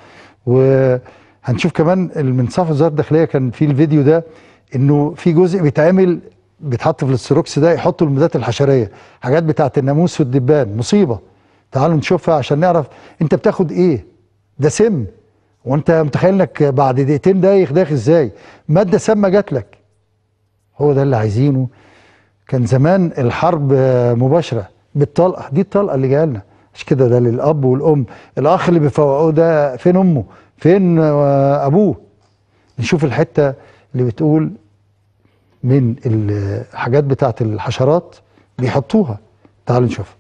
وهنشوف كمان من صف وزاره الداخليه كان في الفيديو ده انه في جزء بيتعمل بيتحط في الاستروكس ده يحطوا المبيدات الحشريه حاجات بتاعت الناموس والدبان مصيبه تعالوا نشوفها عشان نعرف انت بتاخد ايه ده سم وانت متخيل انك بعد دقيقتين دايخ داخل ازاي ماده سامه جات لك هو ده اللي عايزينه كان زمان الحرب آه، مباشره بالطلقه دي الطلقه اللي جايه لنا مش كده ده للاب والام الاخ اللي بيفوقوه ده فين امه فين آه، ابوه نشوف الحته اللي بتقول من الحاجات بتاعت الحشرات بيحطوها تعالوا نشوف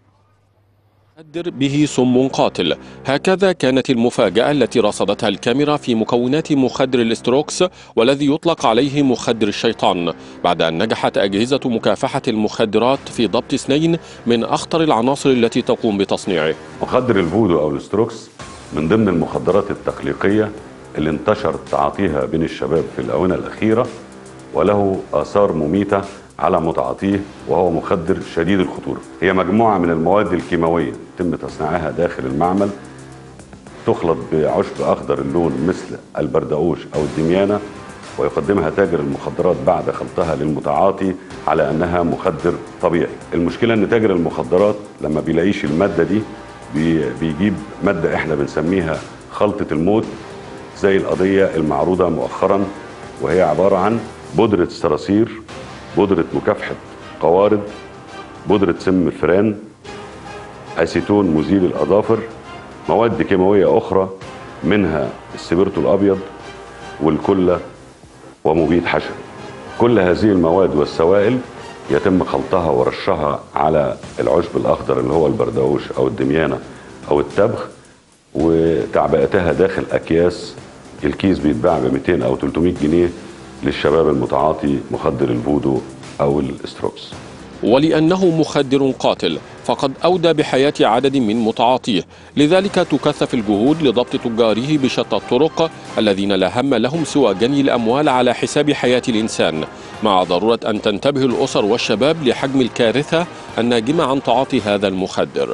مخدر به سم قاتل هكذا كانت المفاجأة التي رصدتها الكاميرا في مكونات مخدر الاستروكس والذي يطلق عليه مخدر الشيطان بعد أن نجحت أجهزة مكافحة المخدرات في ضبط اثنين من أخطر العناصر التي تقوم بتصنيعه مخدر الفودو او الستروكس من ضمن المخدرات التقليقيه اللي انتشر تعاطيها بين الشباب في الاونه الاخيره وله اثار مميته على متعاطيه وهو مخدر شديد الخطورة هي مجموعة من المواد الكيماوية يتم تصنيعها داخل المعمل تخلط بعشب أخضر اللون مثل البردقوش أو الدميانة ويقدمها تاجر المخدرات بعد خلطها للمتعاطي على أنها مخدر طبيعي المشكلة أن تاجر المخدرات لما بيلاقيش المادة دي بي- بيجيب مادة احنا بنسميها خلطة الموت زي القضية المعروضة مؤخرا وهي عبارة عن بودرة صراصير بودرة مكافحة قوارض بودرة سم الفئران أسيتون مزيل الأظافر مواد كيماوية أخرى منها السبرتو الأبيض والكلة ومبيد حشري كل هذه المواد والسوائل يتم خلطها ورشها على العشب الأخضر اللي هو البردوش أو الدميانة أو التبغ وتعبئتها داخل أكياس الكيس بيتباع ب 200 أو 300 جنيه للشباب المتعاطي مخدر الفودو أو الاستروكس ولأنه مخدر قاتل فقد أودى بحياة عدد من متعاطيه لذلك تكثف الجهود لضبط تجاره بشتى الطرق الذين لا هم لهم سوى جني الأموال على حساب حياة الإنسان مع ضرورة أن تنتبه الأسر والشباب لحجم الكارثة الناجمة عن تعاطي هذا المخدر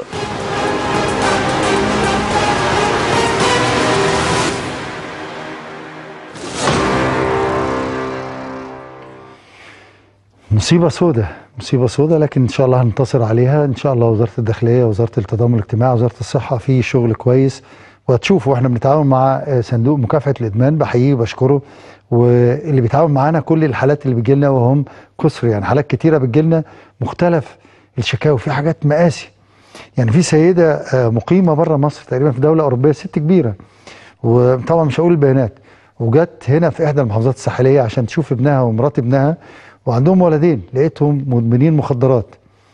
مصيبة سودة مصيبة سودة لكن إن شاء الله هننتصر عليها إن شاء الله وزارة الداخلية وزارة التضامن الاجتماعي وزارة الصحة في شغل كويس وهتشوفوا احنا بنتعاون مع آه، صندوق مكافحة الإدمان بحييه وبشكره واللي بيتعاون معانا كل الحالات اللي بتجيلنا وهم كسر يعني حالات كتيرة بتجيلنا مختلف الشكاوي في حاجات مقاسي يعني في سيدة آه، مقيمة بره مصر تقريبا في دولة أوروبية ست كبيرة وطبعا مش هقول البيانات وجت هنا في إحدى المحافظات الساحلية عشان تشوف ابنها ومرات ابنها وعندهم ولدين لقيتهم مدمنين مخدرات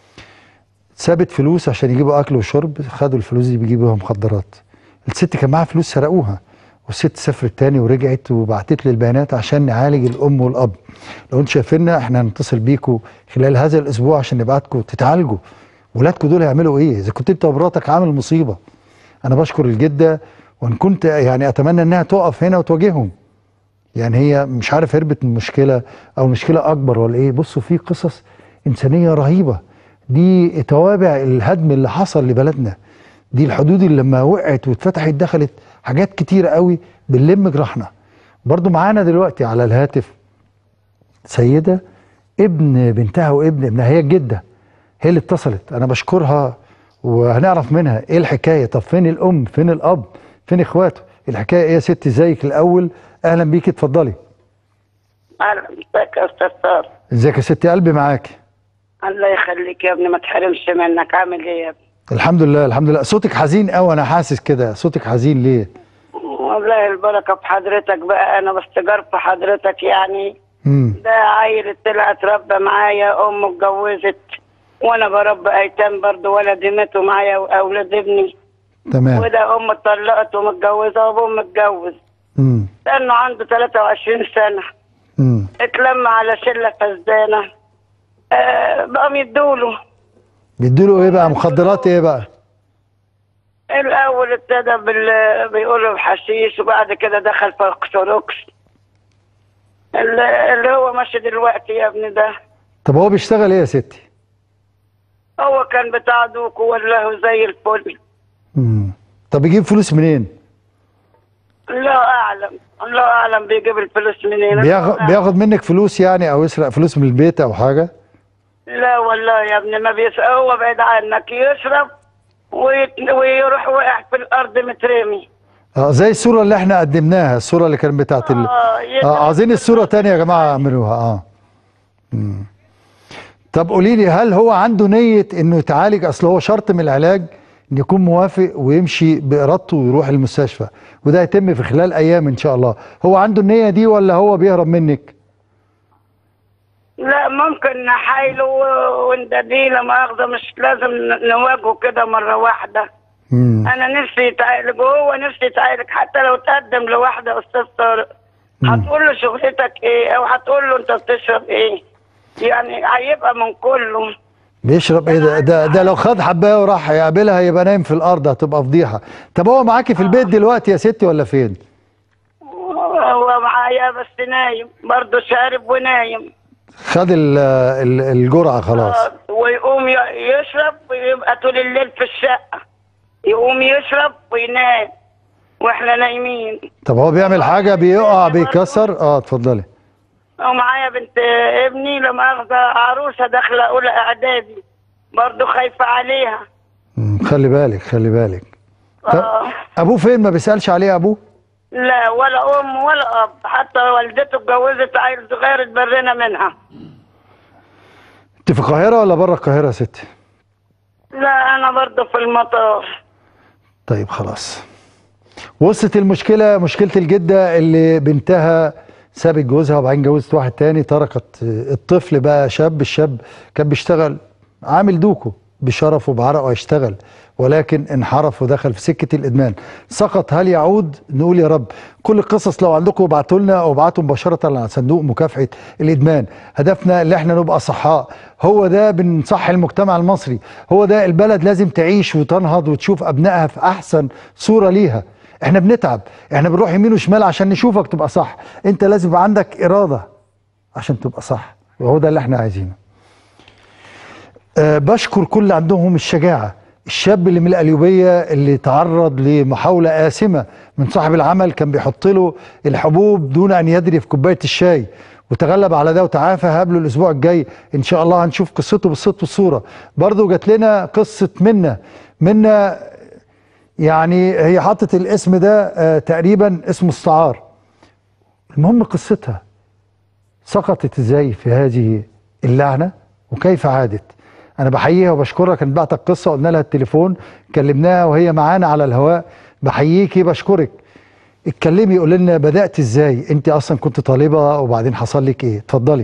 سابت فلوس عشان يجيبوا اكل وشرب خدوا الفلوس دي بيجيبوا بيها مخدرات الست كان معاها فلوس سرقوها والست سافرت تاني ورجعت وبعتت لي البيانات عشان نعالج الام والاب لو انتوا شايفيننا احنا هنتصل بيكم خلال هذا الاسبوع عشان نبعتكم تتعالجوا ولادكم دول هيعملوا ايه اذا كنت انت ومراتك عامل مصيبه انا بشكر الجده وان كنت يعني اتمنى انها تقف هنا وتواجههم يعني هي مش عارف هربت من مشكله او مشكله اكبر ولا ايه بصوا في قصص انسانيه رهيبه دي توابع الهدم اللي حصل لبلدنا دي الحدود اللي لما وقعت واتفتحت دخلت حاجات كتيره قوي بنلم جراحنا برضو معانا دلوقتي على الهاتف سيده ابن بنتها وابن ابنها هي الجده هي اللي اتصلت انا بشكرها وهنعرف منها ايه الحكايه طب فين الام فين الاب فين اخواته الحكايه ايه يا ست ازيك الاول اهلا بيكي اتفضلي اهلا ازيك يا استاذ طارق ازيك يا ست قلبي معاكي الله يخليك يا ابني ما تحرمش منك عامل ايه يا ابني الحمد لله الحمد لله صوتك حزين قوي انا حاسس كده صوتك حزين ليه والله البركه في حضرتك بقى انا باستجار في حضرتك يعني امم ده عيل طلع اتربى معايا امه اتجوزت وانا بربي ايتام برضه ولدي ماتوا معايا واولاد ابني تمام وده ام اتطلقت ومتجوزه وابوه متجوز امم لانه عنده 23 سنه امم اتلم على شله فسدانه آه بقوا يدوله بيدوا ايه بقى مخدرات ايه بقى الاول ابتدى بال بيقولوا بحشيش وبعد كده دخل في اكسروكس اللي اللي هو ماشي دلوقتي يا ابني ده طب هو بيشتغل ايه يا ستي هو كان بتاع دوك والله زي الفل امم طب بيجيب فلوس منين الله اعلم الله اعلم بيجيب الفلوس منين بياخد بياخد منك فلوس يعني او يسرق فلوس من البيت او حاجه لا والله يا ابني ما بيس هو بعيد عنك يشرب ويت... ويروح واقع في الارض مترمي اه زي الصوره اللي احنا قدمناها الصوره اللي كانت بتاعت ال... اه يدعو اه عايزين الصوره تانية يا جماعه اعملوها اه مم. طب قولي لي هل هو عنده نيه انه يتعالج اصل هو شرط من العلاج ان يكون موافق ويمشي بارادته ويروح المستشفى وده يتم في خلال ايام ان شاء الله هو عنده النيه دي ولا هو بيهرب منك لا ممكن نحايله و- ونديه لا مؤاخذة مش لازم ن- نواجهه كده مرة واحدة مم. أنا نفسي يتعالج وهو نفسي يتعالج حتى لو تقدم لواحدة يا أستاذ طارق هتقول له شغلتك إيه أو هتقول له أنت بتشرب إيه يعني هيبقى من كله بيشرب ايه ده ده, ده لو خد حبايه وراح يقابلها يبقى نايم في الارض هتبقى فضيحه طب هو معاكي في البيت دلوقتي يا ستي ولا فين هو معايا بس نايم برضه شارب ونايم خد ال- ال- الجرعه خلاص ويقوم ي- يشرب ويبقى طول الليل في الشقة يقوم يشرب وينام واحنا نايمين طب هو بيعمل حاجه بيقع بيكسر اه اتفضلي ومعايا بنت ابني لما اخذ عروسة داخلة اولى اعدادي برضه خايفة عليها مم، خلي بالك خلي بالك طب آه. ابوه فين ما بيسالش عليه ابوه لا ولا ام ولا اب حتى والدته اتجوزت عيل صغير اتبرينا منها انت في القاهره ولا بره القاهره يا ستي لا انا برضه في المطار طيب خلاص وصلت المشكله مشكله الجده اللي بنتها سابت جوزها وبعدين جوزت واحد تاني تركت الطفل بقى شاب الشاب كان بيشتغل عامل دوكو بشرفه بعرقه يشتغل ولكن انحرف ودخل في سكه الادمان سقط هل يعود نقول يا رب كل القصص لو عندكم ابعتوا لنا او ابعتوا مباشره على صندوق مكافحه الادمان هدفنا اللي احنا نبقى صحاء هو ده بنصحي المجتمع المصري هو ده البلد لازم تعيش وتنهض وتشوف ابنائها في احسن صوره ليها احنا بنتعب احنا بنروح يمين وشمال عشان نشوفك تبقى صح انت لازم يبقى عندك اراده عشان تبقى صح وهو ده اللي احنا عايزينه أه بشكر كل اللي عندهم الشجاعه الشاب اللي من القليوبيه اللي تعرض لمحاوله آثمه من صاحب العمل كان بيحط له الحبوب دون ان يدري في كوبايه الشاي وتغلب على ده وتعافى هقابله الاسبوع الجاي ان شاء الله هنشوف قصته بالصوت والصوره برضه جات لنا قصه منا منا يعني هي حطت الاسم ده آه تقريبا اسم استعار المهم قصتها سقطت ازاي في هذه اللعنه وكيف عادت انا بحييها وبشكرها كانت بعتت قصه قلنا لها التليفون كلمناها وهي معانا على الهواء بحييكي بشكرك اتكلمي قولي لنا بدات ازاي انت اصلا كنت طالبه وبعدين حصل لك ايه اتفضلي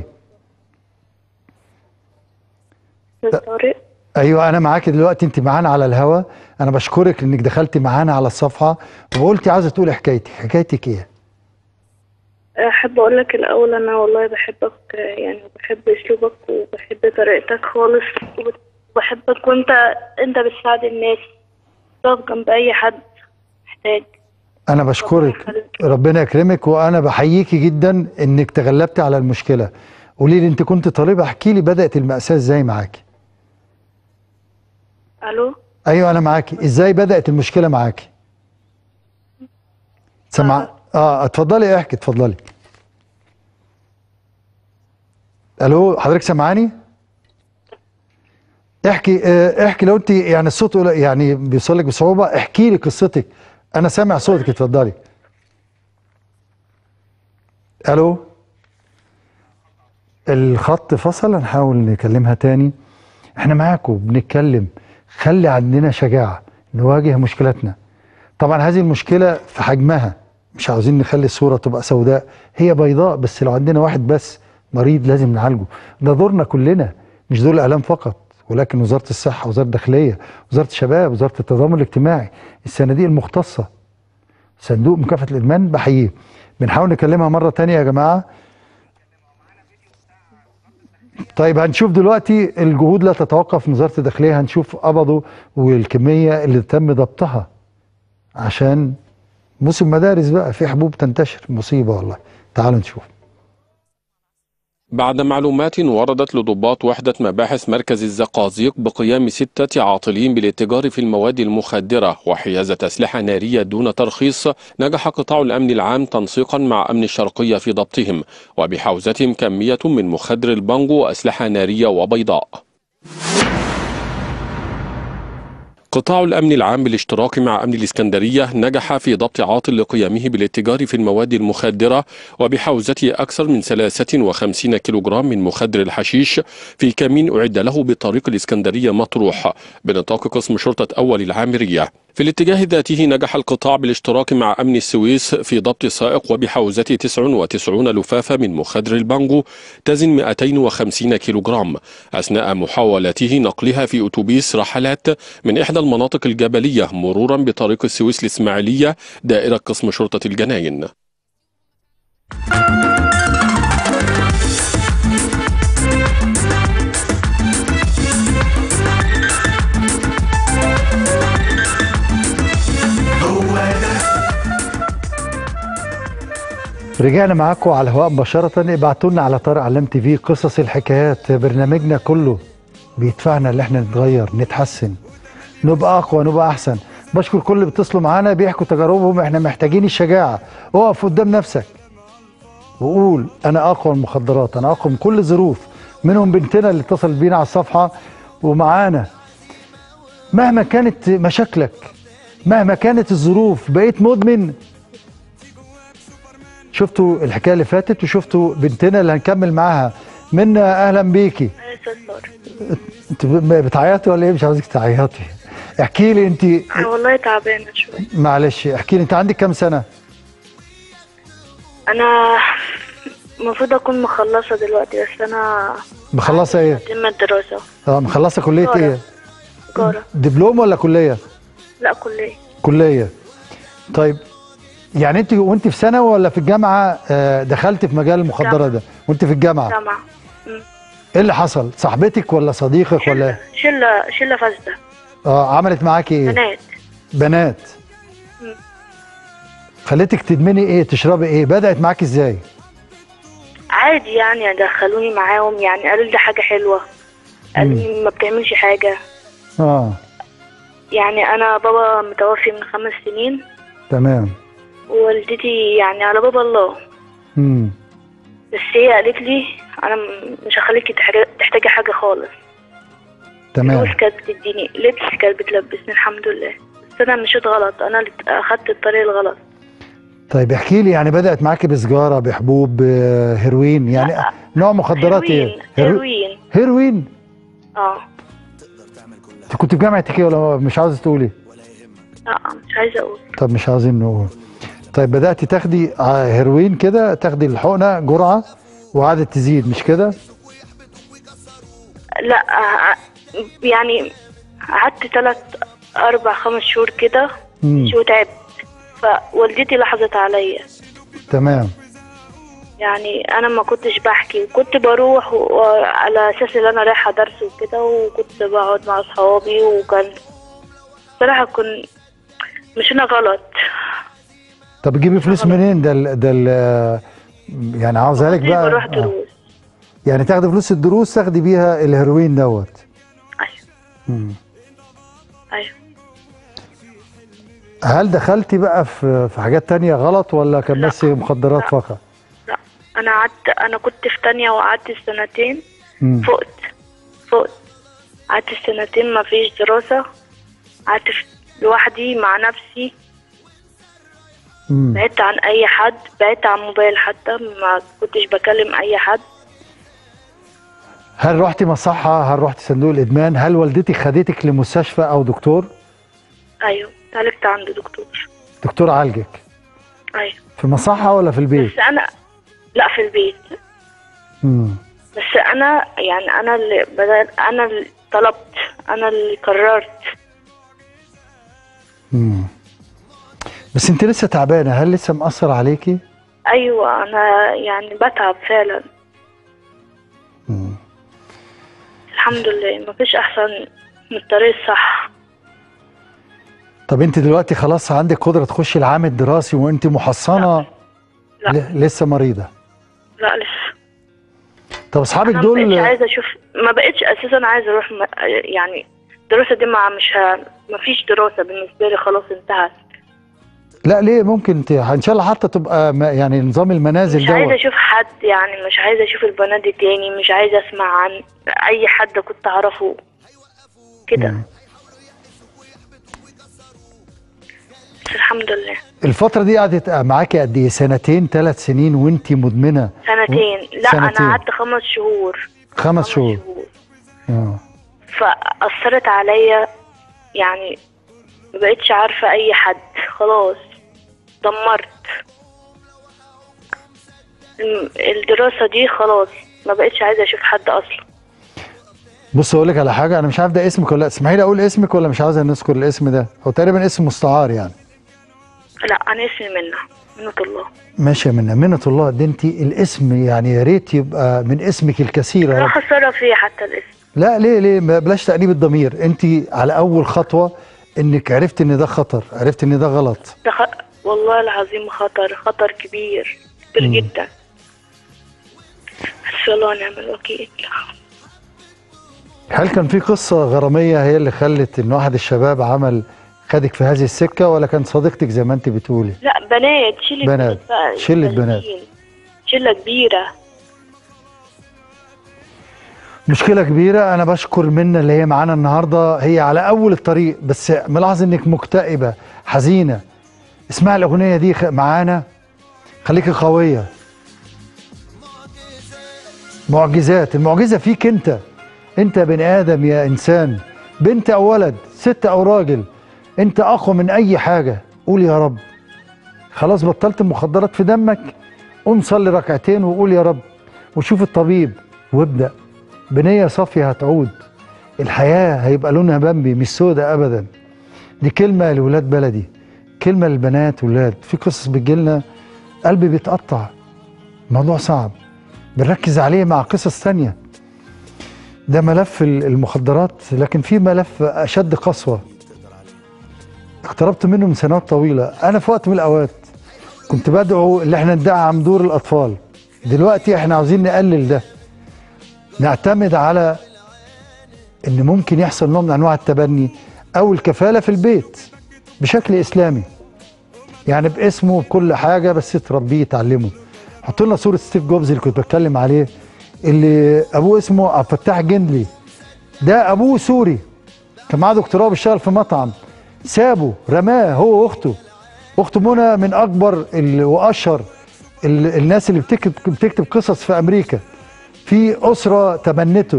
طارق ايوه انا معاكي دلوقتي انت معانا على الهوا انا بشكرك انك دخلتي معانا على الصفحه وقلتي عايزه تقولي حكايتك حكايتك ايه احب اقول لك الاول انا والله بحبك يعني وبحب اسلوبك وبحب طريقتك خالص وبحبك وانت انت بتساعد الناس تقف جنب اي حد محتاج انا بشكرك ربنا يكرمك وانا بحييكي جدا انك تغلبتي على المشكله قولي لي انت كنت طالبه احكي لي بدات الماساه ازاي معاكي الو ايوه انا معاكي ازاي بدات المشكله معاكي سمع اه اتفضلي احكي اتفضلي الو حضرتك سامعاني احكي اه احكي لو انت يعني الصوت قليل- يعني بيوصل لك بصعوبه احكي لي قصتك انا سامع صوتك اتفضلي الو الخط فصل هنحاول نكلمها تاني احنا معاكم بنتكلم خلي عندنا شجاعة نواجه مشكلتنا طبعا هذه المشكلة في حجمها مش عاوزين نخلي الصورة تبقى سوداء هي بيضاء بس لو عندنا واحد بس مريض لازم نعالجه ده دورنا كلنا مش دور الإعلام فقط ولكن وزارة الصحة وزارة الداخلية وزارة الشباب وزارة التضامن الاجتماعي الصناديق المختصة صندوق مكافحة الإدمان بحييه بنحاول نكلمها مرة تانية يا جماعة طيب هنشوف دلوقتي الجهود لا تتوقف من وزاره الداخليه هنشوف قبضوا والكميه اللي تم ضبطها عشان موسم مدارس بقى في حبوب تنتشر مصيبه والله تعالوا نشوف بعد معلومات وردت لضباط وحدة مباحث مركز الزقازيق بقيام ستة عاطلين بالاتجار في المواد المخدرة وحيازة أسلحة نارية دون ترخيص نجح قطاع الأمن العام تنسيقا مع أمن الشرقية في ضبطهم وبحوزتهم كمية من مخدر البانجو وأسلحة نارية وبيضاء قطاع الأمن العام بالاشتراك مع أمن الإسكندرية نجح في ضبط عاطل لقيامه بالاتجار في المواد المخدرة وبحوزة أكثر من 53 كيلوغرام من مخدر الحشيش في كمين أعد له بطريق الإسكندرية مطروح بنطاق قسم شرطة أول العامرية في الاتجاه ذاته نجح القطاع بالاشتراك مع أمن السويس في ضبط سائق وبحوزة 99 لفافة من مخدر البانجو تزن 250 كيلوغرام أثناء محاولته نقلها في أتوبيس رحلات من إحدى المناطق الجبلية مرورا بطريق السويس الإسماعيلية دائرة قسم شرطة الجناين هو ده رجعنا معاكم على الهواء مباشرة ابعتوا لنا على طارق علام تي في قصص الحكايات برنامجنا كله بيدفعنا ان احنا نتغير نتحسن نبقى اقوى نبقى احسن بشكر كل اللي بيتصلوا معانا بيحكوا تجاربهم احنا محتاجين الشجاعة اقف قدام نفسك وقول انا اقوى من المخدرات انا اقوى من كل الظروف منهم بنتنا اللي اتصلت بينا على الصفحة ومعانا مهما كانت مشاكلك مهما كانت الظروف بقيت مدمن شفتوا الحكايه اللي فاتت وشفتوا بنتنا اللي هنكمل معاها منا اهلا بيكي انت بتعيطي ولا ايه مش عاوزك تعيطي احكي لي انت أنا والله تعبانة شوية معلش احكي لي انت عندك كام سنه أنا المفروض أكون مخلصة دلوقتي بس أنا مخلصه ايه أتم الدراسة اه مخلصه كليه تجارة. ايه تجارة دبلوم ولا كليه لا كلية كليه طيب يعني انت وانت في ثانوي ولا في الجامعه آه، دخلت في مجال المخدرات ده وانت في الجامعه جامعة مم. ايه اللي حصل صاحبتك ولا صديقك ولا شلة شلة فاسدة اه عملت معاكي ايه بنات بنات مم. خلتك تدمني ايه تشربي ايه بدات معاكي ازاي عادي يعني دخلوني معاهم يعني قالوا لي ده حاجة حلوة قالوا لي ما بتعملش حاجة اه يعني أنا بابا متوفي من خمس سنين تمام ووالدتي يعني على بابا الله امم بس هي قالت لي أنا م- مش هخليكي تحتاجي- تحتاجي حاجة خالص تمام فلوس كانت بتديني لبس كانت بتلبسني الحمد لله بس أنا مشيت غلط أنا اللي أخدت الطريق الغلط طيب احكي لي يعني بدات معاكي بسجاره بحبوب آه، هيروين يعني نوع مخدرات ايه هيرو- هيروين هيروين اه انت كنت في جامعه ايه ولا مش عاوزه تقولي لا مش عايزة أقول طب مش عاوزين نقول طيب بداتي تاخدي آه، هيروين كده تاخدي الحقنه جرعه وقعدت تزيد مش كده لا آه، يعني قعدت تلات أربع خمس شهور كده مم. شو تعبت فوالدتي لاحظت عليا تمام يعني انا ما كنتش بحكي وكنت بروح و- على اساس ان انا رايحه درس وكده وكنت بقعد مع اصحابي وكان صراحه كنت مش انا غلط طب تجيبي فلوس منين ده ال ده ال يعني عاوزها لك بقى بروح آه. دروس يعني تاخدي فلوس الدروس تاخدي بيها الهيروين دوت ايوه ايوه هل دخلتي بقى في في حاجات تانية غلط ولا كان بس مخدرات فقط؟ لا انا قعدت انا كنت في تانية وقعدت سنتين مم. فقت فقت قعدت سنتين ما فيش دراسة قعدت في- لوحدي مع نفسي مم. بعدت عن اي حد بعدت عن موبايل حتى ما كنتش بكلم اي حد هل رحتي مصحة؟ هل رحتي صندوق الإدمان؟ هل والدتك خدتك لمستشفى أو دكتور؟ ايوه اتعالجت عند دكتور دكتور عالجك ايوه في المصحة ولا في البيت؟ بس انا لا في البيت مم. بس انا يعني انا اللي بدأت انا اللي طلبت انا اللي قررت مم. بس أنت لسه تعبانة هل لسه مأثر عليكي؟ ايوه انا يعني بتعب فعلا الحمد لله مفيش احسن من الطريق الصح طب أنت دلوقتي خلاص عندك قدرة تخشي العام الدراسي وأنت محصنة لا. ل- لسه مريضة لا لسه طب أصحابك انا ما دول بقتش عايزه اشوف ما بقتش اساسا عايزه اروح م... يعني الدراسه دي ما مش ه... ما فيش دراسه بالنسبه لي خلاص انتهت لا ليه ممكن ت... ان شاء الله حتى تبقى ما يعني نظام المنازل مش عايزه دوت اشوف حد يعني مش عايزه اشوف البنات دي تاني مش عايزه اسمع عن اي حد كنت اعرفه كده بس الحمد لله الفترة دي قعدت معاكي قد ايه سنتين ثلاث سنين وانت مدمنة سنتين لا سنتين. انا قعدت خمس شهور خمس شهور اه فأثرت عليا يعني ما بقتش عارفة أي حد خلاص دمرت الم- الدراسة دي خلاص ما بقتش عايزة أشوف حد أصلا بص اقول لك على حاجة انا مش عارف ده اسمك ولا لا اسمحي لي اقول اسمك ولا مش عاوزة نذكر الاسم ده هو تقريبا اسم مستعار يعني لا أنا اسمي منى منة الله ماشي يا منى منة الله ده انت الاسم يعني يا ريت يبقى من اسمك الكثير يا أنا رب خسارة فيه حتى الاسم لا ليه ليه ما بلاش تأنيب الضمير انت على اول خطوة انك عرفت ان ده خطر عرفت ان ده غلط ده خ... والله العظيم خطر خطر كبير كتير مم. جدا حسبي الله ونعم الوكيل هل كان في قصة غرامية هي اللي خلت إن واحد الشباب عمل خدك في هذه السكة ولا كان صديقتك زي ما أنت بتقولي؟ لا بنات شلة بنات. بقى، شلة بنات. شلة كبيرة مشكلة كبيرة أنا بشكر منى اللي هي معانا النهاردة هي على أول الطريق بس ملاحظ إنك مكتئبة حزينة اسمعي الأغنية دي خ- معانا خليكي قوية معجزات المعجزة فيك أنت أنت بني آدم يا إنسان بنت أو ولد ست أو راجل أنت أقوى من أي حاجة قول يا رب خلاص بطلت المخدرات في دمك قوم صلي ركعتين وقول يا رب وشوف الطبيب وابدأ بنية صافية هتعود الحياة هيبقى لونها بامبي مش سودة أبدا دي كلمة لولاد بلدي كلمة للبنات ولاد في قصص بتجيلنا قلبي بيتقطع موضوع صعب بنركز عليه مع قصص تانية ده ملف ال- المخدرات لكن في ملف أشد قسوة اقتربت منه من سنوات طويلة أنا في وقت من الأوقات كنت بدعو اللي احنا ندعم دور الأطفال دلوقتي احنا عاوزين نقلل ده نعتمد على ان ممكن يحصل نوع من انواع التبني او الكفاله في البيت بشكل اسلامي يعني باسمه بكل حاجه بس تربيه تعلمه حط لنا صوره ستيف جوبز اللي كنت بتكلم عليه اللي ابوه اسمه عبد الفتاح جندلي ده ابوه سوري كان معاه دكتوراه بيشتغل في مطعم سابه رماه هو واخته اخته منى من اكبر ال- واشهر ال- الناس اللي بتكتب بتكتب قصص في امريكا في أسرة تبنته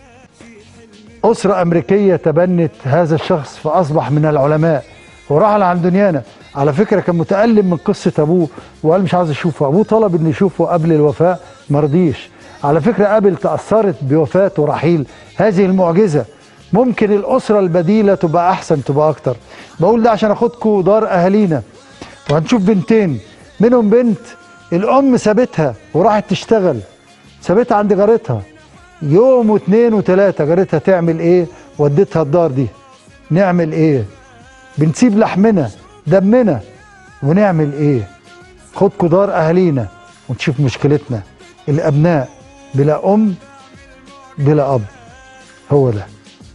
أسرة أمريكية تبنت هذا الشخص فأصبح من العلماء ورحل عن دنيانا على فكرة كان متألم من قصة أبوه وقال مش عاوز أشوفه أبوه طلب إنه يشوفه قبل الوفاة مرضيش على فكرة قبل تأثرت بوفاة ورحيل هذه المعجزة ممكن الأسرة البديلة تبقى أحسن تبقى أكتر بقول ده عشان أخدكم دار أهالينا وهنشوف بنتين منهم بنت الأم سابتها وراحت تشتغل سابتها عند جارتها يوم واثنين وثلاثة جارتها تعمل ايه وديتها الدار دي نعمل ايه بنسيب لحمنا دمنا ونعمل ايه خدكوا دار اهالينا ونشوف مشكلتنا الابناء بلا ام بلا اب هو ده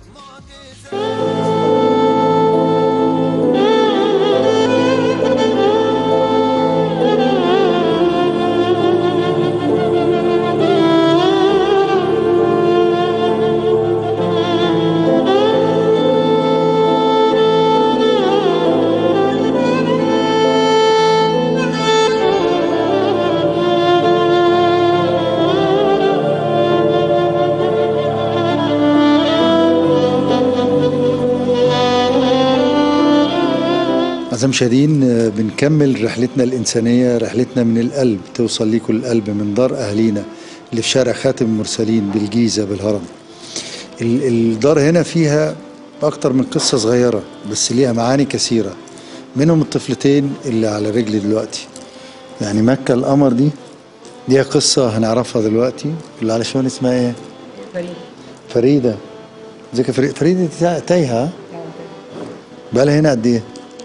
أعزائي المشاهدين آه، بنكمل رحلتنا الإنسانية رحلتنا من القلب توصل ليكم القلب من دار أهالينا اللي في شارع خاتم المرسلين بالجيزة بالهرم ال- الدار هنا فيها أكتر من قصة صغيرة بس ليها معاني كثيرة منهم الطفلتين اللي على رجلي دلوقتي يعني مكة القمر دي دي قصة هنعرفها دلوقتي اللي على شوان اسمها ايه؟ فريدة ازيك يا فريدة فريدة دي تا- تايهة ها؟ بقالها هنا قد ايه؟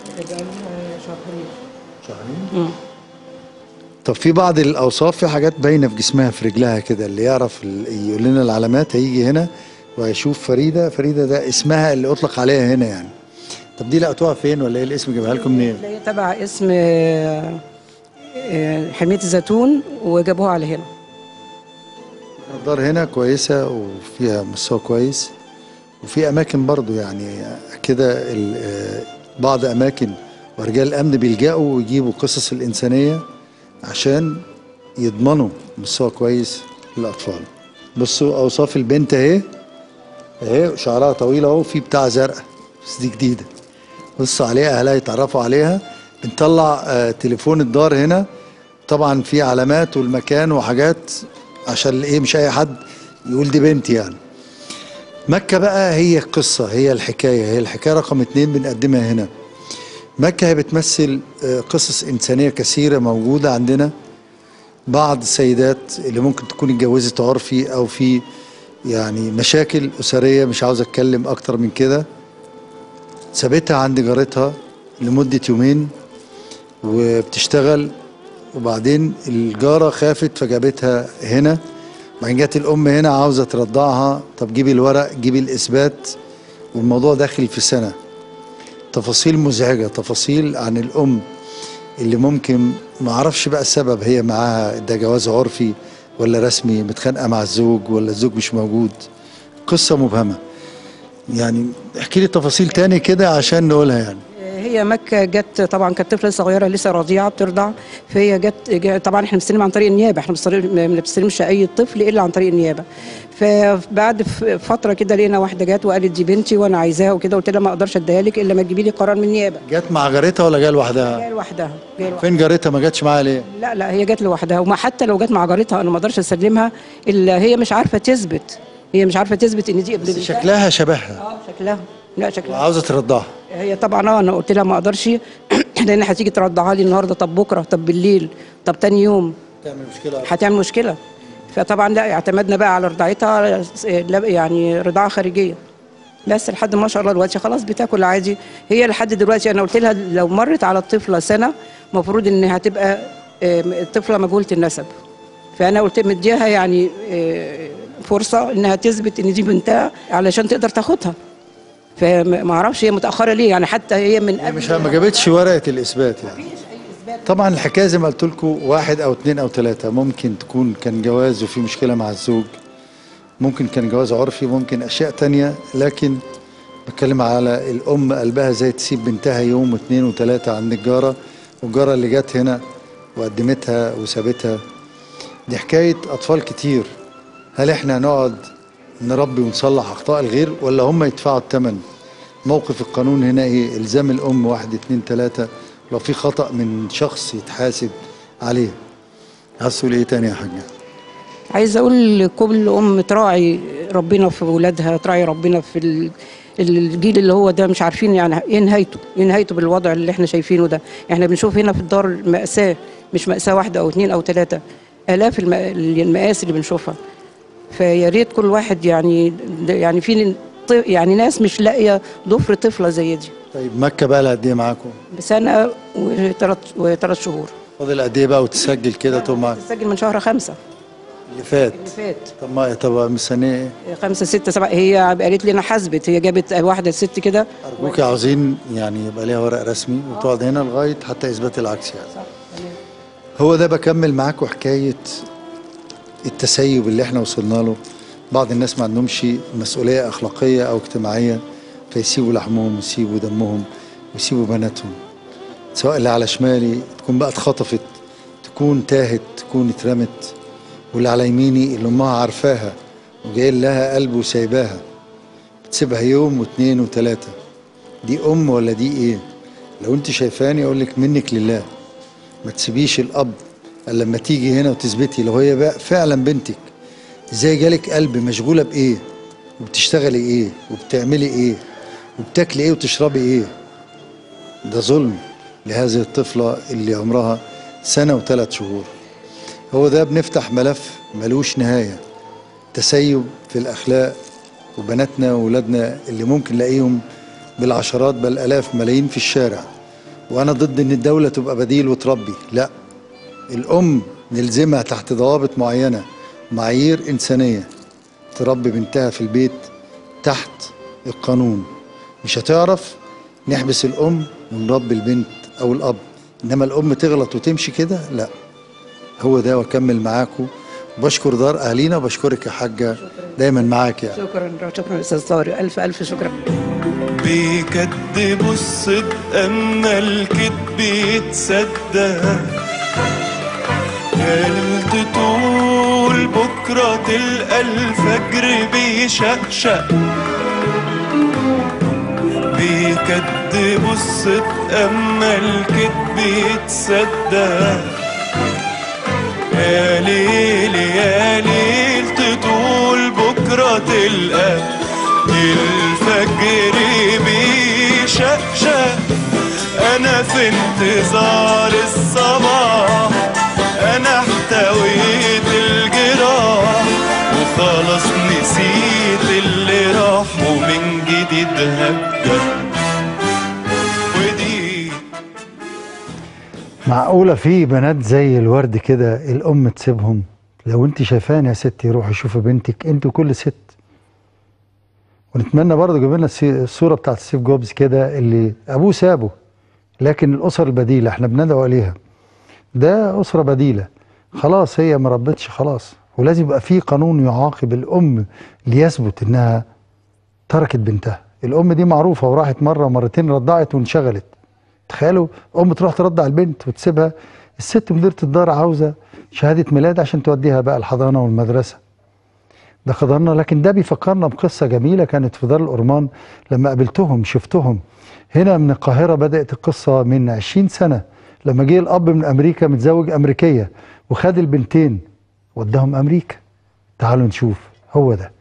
طب في بعض الاوصاف في حاجات باينه في جسمها في رجلها كده اللي يعرف ال- يقول لنا العلامات هيجي هنا وهيشوف فريده فريده ده اسمها اللي اطلق عليها هنا يعني طب دي لقيتوها فين ولا ايه الاسم جابها لكم منين؟ اللي هي تبع اسم آه، آه، حمية الزيتون وجابوها على هنا الدار هنا كويسه وفيها مستوى كويس وفي اماكن برضو يعني كده ال- آه، بعض اماكن ورجال الامن بيلجأوا ويجيبوا قصص الانسانيه عشان يضمنوا مستوى كويس للاطفال بصوا اوصاف البنت اهي اهي شعرها طويل اهو في بتاع زرقاء بس دي جديده بصوا عليها اهلها يتعرفوا عليها بنطلع آه تليفون الدار هنا طبعا في علامات والمكان وحاجات عشان ايه مش اي حد يقول دي بنتي يعني مكة بقى هي القصة هي الحكاية هي الحكاية رقم اتنين بنقدمها هنا مكة هي بتمثل آه، قصص إنسانية كثيرة موجودة عندنا بعض السيدات اللي ممكن تكون اتجوزت عرفي أو في يعني مشاكل أسرية مش عاوز أتكلم أكتر من كده سابتها عند جارتها لمدة يومين وبتشتغل وبعدين الجاره خافت فجابتها هنا بعدين جت الام هنا عاوزه ترضعها طب جيبي الورق جيبي الاثبات والموضوع داخل في سنه تفاصيل مزعجه تفاصيل عن الام اللي ممكن ما اعرفش بقى السبب هي معاها ده جواز عرفي ولا رسمي متخانقه مع الزوج ولا الزوج مش موجود قصه مبهمه يعني احكي لي تفاصيل تاني كده عشان نقولها يعني هي مكة جت طبعا كانت طفلة صغيرة لسه رضيعة بترضع فهي جت جا- طبعا احنا بنستلم عن طريق النيابة احنا بنستلم- ما بنستلمش أي طفل إلا عن طريق النيابة فبعد ف- فترة كده لقينا واحدة جت وقالت دي بنتي وأنا عايزاها وكده قلت لها ما أقدرش أديها لك إلا ما تجيبي لي قرار من النيابة جت مع جارتها ولا جايه لوحدها جايه لوحدها جايه لوحدها فين جارتها ما جاتش معاها ليه لا لا هي جت لوحدها وما حتى لو جت مع جارتها انا ما اقدرش اسلمها الا هي مش عارفه تثبت هي مش عارفه تثبت ان دي ابن بس بنتها. شكلها شبهها اه شكلها لا شكلها وعاوزه ترضعها هي طبعا اه انا قلت لها ما اقدرش لان هتيجي ترضعها لي النهارده طب بكره طب بالليل طب تاني يوم تعمل مشكله هتعمل مشكله فطبعا لا اعتمدنا بقى على رضاعتها لا- يعني رضاعه خارجيه بس لحد ما شاء الله دلوقتي خلاص بتاكل عادي هي لحد دلوقتي انا قلت لها لو مرت على الطفله سنه المفروض انها هتبقى آه، الطفله مجهوله النسب فانا قلت مديها يعني آه، فرصه انها تثبت ان دي بنتها علشان تقدر تاخدها فما اعرفش هي متاخره ليه يعني حتى هي من قبل مش ما جابتش ورقه الاثبات يعني طبعا الحكايه زي ما قلت لكم واحد او اثنين او ثلاثه ممكن تكون كان جواز وفي مشكله مع الزوج ممكن كان جواز عرفي ممكن اشياء تانية لكن بتكلم على الام قلبها زي تسيب بنتها يوم واثنين وثلاثه عند الجاره والجاره اللي جت هنا وقدمتها وسابتها دي حكايه اطفال كتير هل احنا هنقعد نربي ونصلح اخطاء الغير ولا هم يدفعوا الثمن موقف القانون هنا ايه الزام الام واحد اتنين تلاته لو في خطا من شخص يتحاسب عليه عايز تقول ايه تاني يا حاجه عايزه اقول لكل ام تراعي ربنا في ولادها تراعي ربنا في ال- الجيل اللي هو ده مش عارفين يعني ايه نهايته ايه نهايته بالوضع اللي احنا شايفينه ده احنا بنشوف هنا في الدار مأساة مش مأساة واحدة او اتنين او تلاتة آلاف الم- المآسي اللي بنشوفها فيا ريت كل واحد يعني يعني في ط- يعني ناس مش لاقيه ضفر طفله زي دي طيب مكه بقى لها قد ايه معاكم بسنه وثلاث وثلاث شهور فاضل قد ايه بقى وتسجل كده طول معاك تسجل من شهر خمسة اللي فات اللي فات طب ما طب مستنيه ايه خمسة ستة سبعة هي قالت لي أنا حاسبت هي جابت واحدة ست كده ارجوك عاوزين يعني يبقى ليها ورق رسمي وتقعد هنا لغايه حتى اثبات العكس يعني هو ده بكمل معاكم حكايه التسيب اللي احنا وصلنا له بعض الناس ما عندهمش مسؤوليه اخلاقيه او اجتماعيه فيسيبوا لحمهم ويسيبوا دمهم ويسيبوا بناتهم سواء اللي على شمالي تكون بقى اتخطفت تكون تاهت تكون اترمت واللي على يميني اللي امها عارفاها وجاي لها قلب وسايباها بتسيبها يوم واثنين وثلاثه دي ام ولا دي ايه لو انت شايفاني اقول لك منك لله ما تسيبيش الاب الا لما تيجي هنا وتثبتي لو هي بقى فعلا بنتك ازاي جالك قلب مشغوله بايه وبتشتغلي ايه وبتعملي ايه وبتاكلي ايه وتشربي ايه ده ظلم لهذه الطفله اللي عمرها سنه وثلاث شهور هو ده بنفتح ملف ملوش نهايه تسيب في الاخلاق وبناتنا واولادنا اللي ممكن نلاقيهم بالعشرات بل الاف ملايين في الشارع وانا ضد ان الدوله تبقى بديل وتربي لا الام نلزمها تحت ضوابط معينه معايير انسانيه تربي بنتها في البيت تحت القانون مش هتعرف نحبس الام ونربي البنت او الاب انما الام تغلط وتمشي كده لا هو ده واكمل معاكم وبشكر دار اهالينا وبشكرك يا حاجه دايما معاك يعني شكرا شكرا استاذ طارق الف الف شكرا بيكدبوا الصدق اما الكذب يتصدق قلت طول بكرة تلقى الفجر بيشقشق بيكدبوا الصدق اما الكذب يتصدق يا ليل يا ليل تطول بكرة تلقى الفجر بيشقشق أنا في انتظار الصباح أنا احتويت الجراح وخلاص نسيت اللي راح ومن جديد هبدأ ودي معقولة في بنات زي الورد كده الأم تسيبهم لو أنت شايفان يا ستي روحي شوفي بنتك أنت وكل ست ونتمنى برضه جيب لنا السي- الصورة بتاعت ستيف جوبز كده اللي أبوه سابه لكن الأسر البديلة احنا بندعو عليها ده أسرة بديلة خلاص هي ما ربتش خلاص ولازم يبقى في قانون يعاقب الأم ليثبت إنها تركت بنتها الأم دي معروفة وراحت مرة مرتين رضعت وانشغلت تخيلوا ام تروح ترضع البنت وتسيبها الست مديرة الدار عاوزة شهادة ميلاد عشان توديها بقى الحضانة والمدرسة ده قدرنا لكن ده بيفكرنا بقصة جميلة كانت في دار الأورمان لما قابلتهم شفتهم هنا من القاهرة بدأت القصة من 20 سنة لما جه الأب من أمريكا متزوج أمريكية وخد البنتين وداهم أمريكا تعالوا نشوف هو ده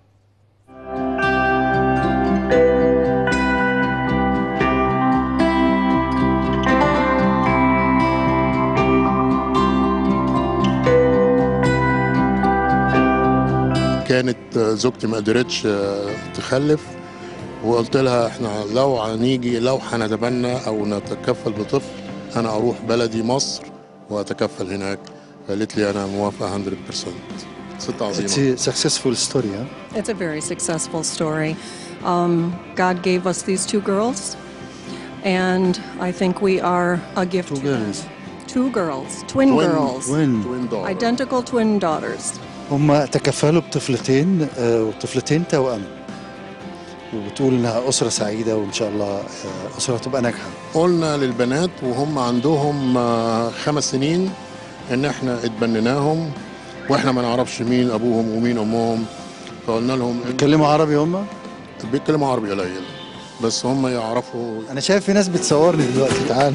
كانت زوجتي ما قدرتش تخلف وقلت لها احنا لو هنيجي لو هنتبنى او نتكفل بطفل انا اروح بلدي مصر واتكفل هناك قالت لي انا موافقه 100% ست عظيمه It's a successful story huh? It's a very successful story. Um, God gave us these two girls, and I think we are a gift Two to them. girls. Two girls, twin, Twin- girls, twin. identical twin daughters. هم تكفلوا بطفلتين آه، وطفلتين توأم وبتقول انها اسره سعيده وان شاء الله آه، اسره تبقى ناجحه قلنا للبنات وهم عندهم آه، خمس سنين ان احنا اتبنيناهم واحنا ما نعرفش مين ابوهم ومين امهم فقلنا لهم بيتكلموا عربي هم؟ بيتكلموا عربي قليل بس هم يعرفوا انا شايف في ناس بتصورني دلوقتي تعال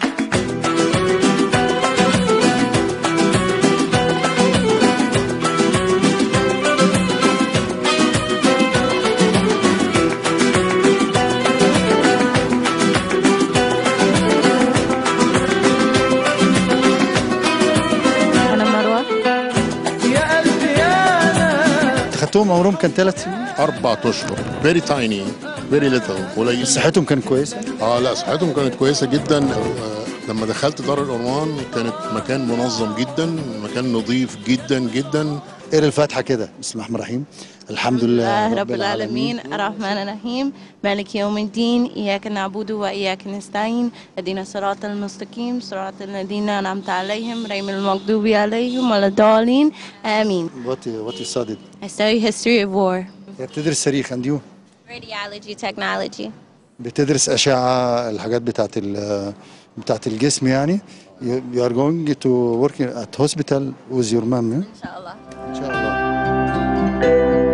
أنا مروة يا قلبي يا انا انت خدتهم عمرهم كان ثلاث سنين اربع اشهر فيري تايني فيري ليتل قليل صحتهم كانت كويسه اه لا صحتهم كانت كويسه جدا آه لما دخلت دار الأورمان كانت مكان منظم جدا مكان نظيف جدا جدا اقرا الفاتحه كده بسم الله الرحمن الرحيم الحمد لله الله رب العالمين الرحمن الرحيم مالك يوم الدين إياك نعبد وإياك نستعين اهدنا الصراط المستقيم صراط الذين أنعمت عليهم غير المغضوب عليهم ولا الضالين آمين وات وات يو studied I study history of war هي بتدرس تاريخ انديو radiology technology بتدرس اشعه الحاجات بتاعت ال- بتاعت الجسم يعني you you are going to work at hospital with your mom yeah? إن شاء الله ان شاء الله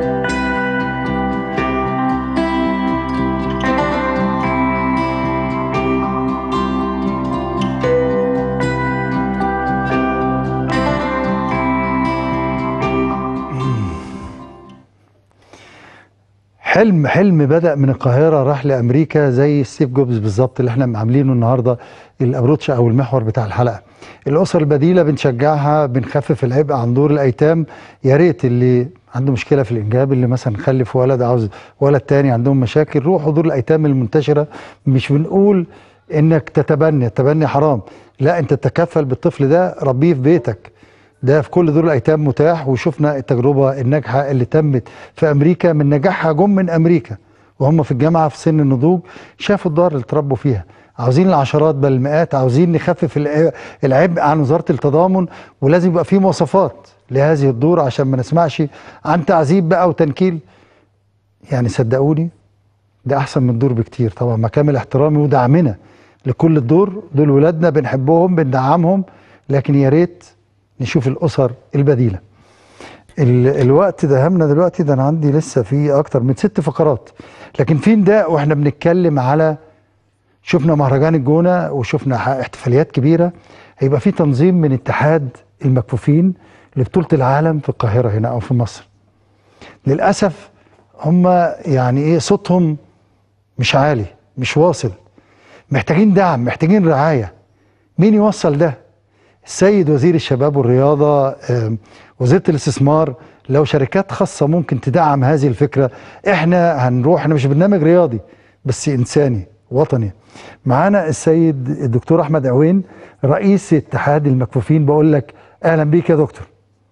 حلم حلم بدأ من القاهرة راح لأمريكا زي ستيف جوبز بالظبط اللي احنا عاملينه النهاردة الأبروتش أو المحور بتاع الحلقة الأسر البديلة بنشجعها بنخفف العبء عن دور الأيتام يا ريت اللي عنده مشكلة في الإنجاب اللي مثلا خلف ولد عاوز ولد تاني عندهم مشاكل روحوا دور الأيتام المنتشرة مش بنقول إنك تتبني التبني حرام لا أنت تتكفل بالطفل ده ربيه في بيتك ده في كل دور الايتام متاح وشفنا التجربه الناجحه اللي تمت في امريكا من نجاحها جم من امريكا وهم في الجامعه في سن النضوج شافوا الدار اللي اتربوا فيها عاوزين العشرات بل المئات عاوزين نخفف الع- العبء عن وزاره التضامن ولازم يبقى في مواصفات لهذه الدور عشان ما نسمعش عن تعذيب بقى وتنكيل يعني صدقوني ده احسن من الدور بكتير طبعا مع كامل احترامي ودعمنا لكل الدور دول ولادنا بنحبهم بندعمهم لكن يا ريت نشوف الاسر البديله ال الوقت ده همنا دلوقتي ده انا عندي لسه في اكتر من ست فقرات لكن في نداء واحنا بنتكلم على شفنا مهرجان الجونه وشفنا ح- احتفاليات كبيره هيبقى في تنظيم من اتحاد المكفوفين لبطوله العالم في القاهره هنا او في مصر للاسف هم يعني ايه صوتهم مش عالي مش واصل محتاجين دعم محتاجين رعايه مين يوصل ده السيد وزير الشباب والرياضه آم، وزيره الاستثمار لو شركات خاصه ممكن تدعم هذه الفكره احنا هنروح احنا مش برنامج رياضي بس انساني وطني معانا السيد الدكتور احمد عوين رئيس اتحاد المكفوفين بقول لك اهلا بيك يا دكتور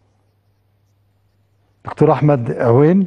دكتور احمد عوين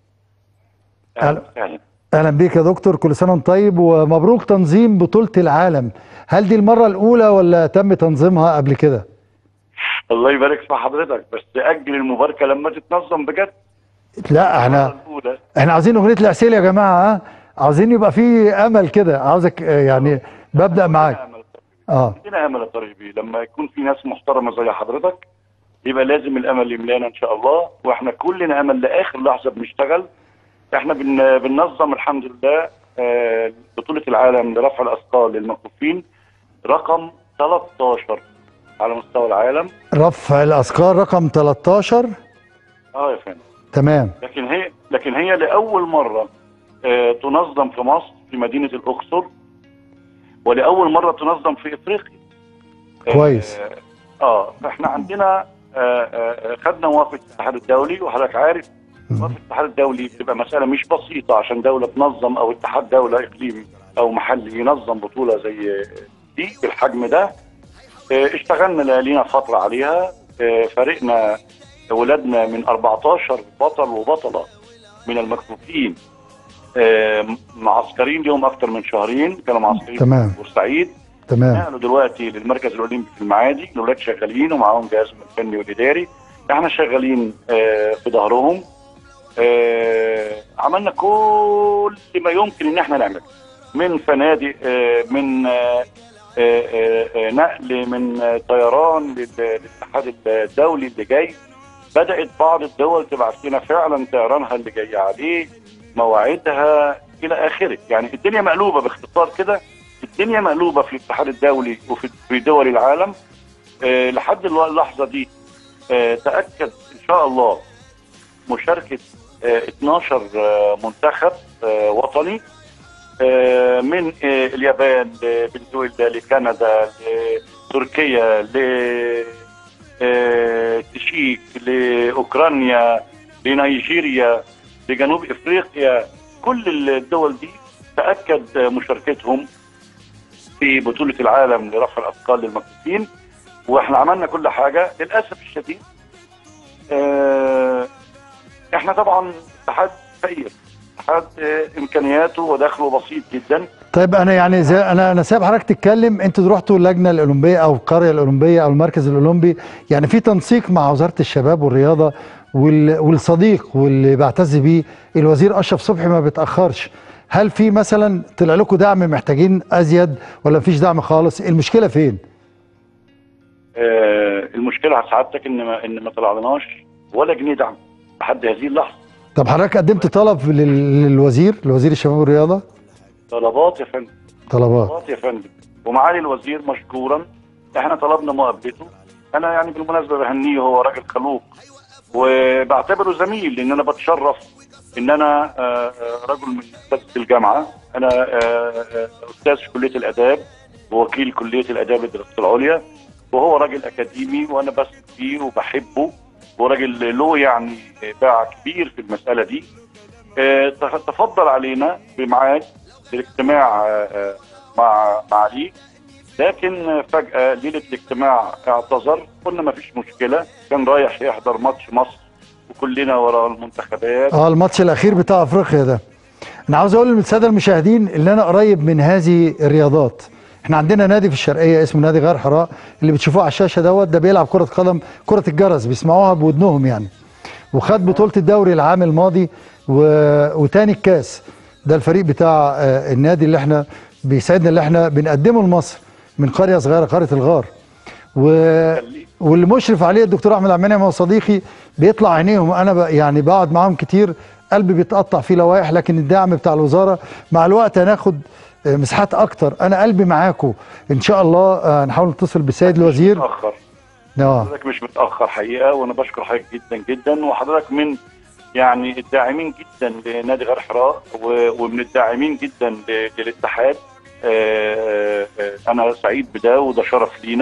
اهلا وسهلا اهلا بيك يا دكتور كل سنه وانت طيب ومبروك تنظيم بطوله العالم هل دي المره الاولى ولا تم تنظيمها قبل كده الله يبارك في حضرتك بس اجل المباركه لما تتنظم بجد لا احنا الاولى احنا عاوزين اغنيه العسيل يا جماعه ها عاوزين يبقى في امل كده عاوزك آه، يعني ببدا معاك اه عندنا امل يا طارق بيه لما يكون في ناس محترمه زي حضرتك يبقى لازم الامل يملانا ان شاء الله واحنا كلنا امل لاخر لحظه بنشتغل احنا بن بننظم الحمد لله آه، بطوله العالم لرفع الاثقال للمكفوفين رقم 13 على مستوى العالم رفع الاثقال رقم 13 اه يا فندم تمام لكن هي لكن هي لاول مره آه، تنظم في مصر في مدينه الاقصر ولاول مره تنظم في افريقيا كويس اه آه، فاحنا عندنا آه، آه، خدنا موافقه الاتحاد الدولي وحضرتك عارف موافقه الاتحاد الدولي بتبقى مساله مش بسيطه عشان دوله تنظم او اتحاد دوله اقليمي او محلي ينظم بطوله زي دي بالحجم ده آه، اشتغلنا لينا فتره عليها آه، فريقنا ولادنا من 14 بطل وبطله من المكفوفين آه، معسكرين ليهم اكتر من شهرين كانوا معسكرين تمام. في بورسعيد تمام نقلوا دلوقتي للمركز الاولمبي في المعادي الاولاد شغالين ومعاهم جهازهم الفني والاداري احنا شغالين آه، في ظهرهم آه، عملنا كل ما يمكن ان احنا نعمله من فنادق آه، من آه، آه، آه، آه، نقل من آه، طيران لل- للاتحاد الدولي اللي جاي بدات بعض الدول تبعت لنا فعلا طيرانها اللي جاي عليه مواعيدها الى اخره يعني الدنيا مقلوبه باختصار كده الدنيا مقلوبه في الاتحاد الدولي وفي في دول العالم آه، لحد الو- اللحظه دي آه، تاكد ان شاء الله مشاركه آه، 12 آه، منتخب آه، وطني آه، من آه، اليابان لفنزويلا لكندا لتركيا ل آه، تشيك لاوكرانيا لنيجيريا لجنوب افريقيا كل الدول دي تاكد مشاركتهم في بطوله العالم لرفع الاثقال للمكفوفين واحنا عملنا كل حاجه للاسف الشديد آه، احنا طبعا اتحاد فقير اتحاد آه، امكانياته ودخله بسيط جدا طيب انا يعني زي انا انا سايب حضرتك تتكلم انتوا رحتوا اللجنه الاولمبيه او القريه الاولمبيه او المركز الاولمبي يعني في تنسيق مع وزاره الشباب والرياضه وال- والصديق واللي بعتز بيه الوزير اشرف صبحي ما بيتاخرش هل في مثلا طلع لكم دعم محتاجين ازيد ولا مفيش دعم خالص المشكله فين آه، المشكله على سعادتك ان ما ان ما طلعناش ولا جنيه دعم لحد هذه اللحظه طب حضرتك قدمت طلب لل- للوزير لوزير الشباب والرياضه طلبات يا فندم طلبات طلبات يا فندم ومعالي الوزير مشكورا احنا طلبنا مقابلته انا يعني بالمناسبه بهنيه هو راجل خلوق وبعتبره زميل لان انا بتشرف ان انا آه، آه، رجل من اساتذه الجامعه انا آه، آه، استاذ في كليه الاداب ووكيل كليه الاداب للدراسات العليا وهو راجل اكاديمي وانا بثق فيه وبحبه وراجل له يعني باع كبير في المساله دي آه، تف- تفضل علينا بميعاد الاجتماع آه، آه، مع معاليه لكن فجأة ليلة الاجتماع اعتذر قلنا ما فيش مشكلة كان رايح يحضر ماتش مصر وكلنا ورا المنتخبات اه الماتش الاخير بتاع افريقيا ده انا عاوز اقول للساده المشاهدين ان انا قريب من هذه الرياضات احنا عندنا نادي في الشرقيه اسمه نادي غار حراء اللي بتشوفوه على الشاشه دوت ده بيلعب كره قدم كره الجرس بيسمعوها بودنهم يعني وخد بطوله الدوري العام الماضي و... وتاني الكاس ده الفريق بتاع آه، النادي اللي احنا بيسعدنا اللي احنا بنقدمه لمصر من قريه صغيره قريه الغار و... واللي مشرف عليه الدكتور احمد عبد المنعم هو صديقي بيطلع عينيهم انا ب... يعني بقعد معاهم كتير قلبي بيتقطع فيه لوائح لكن الدعم بتاع الوزاره مع الوقت هناخد آه، مساحات اكتر انا قلبي معاكم ان شاء الله آه، نحاول نتصل بالسيد الوزير متأخر اه حضرتك مش متأخر حقيقة وأنا بشكر حضرتك جدا جدا وحضرتك من يعني الداعمين جدا لنادي غار حراء و- ومن الداعمين جدا ل- للاتحاد آه، آه، أنا سعيد بده وده شرف لينا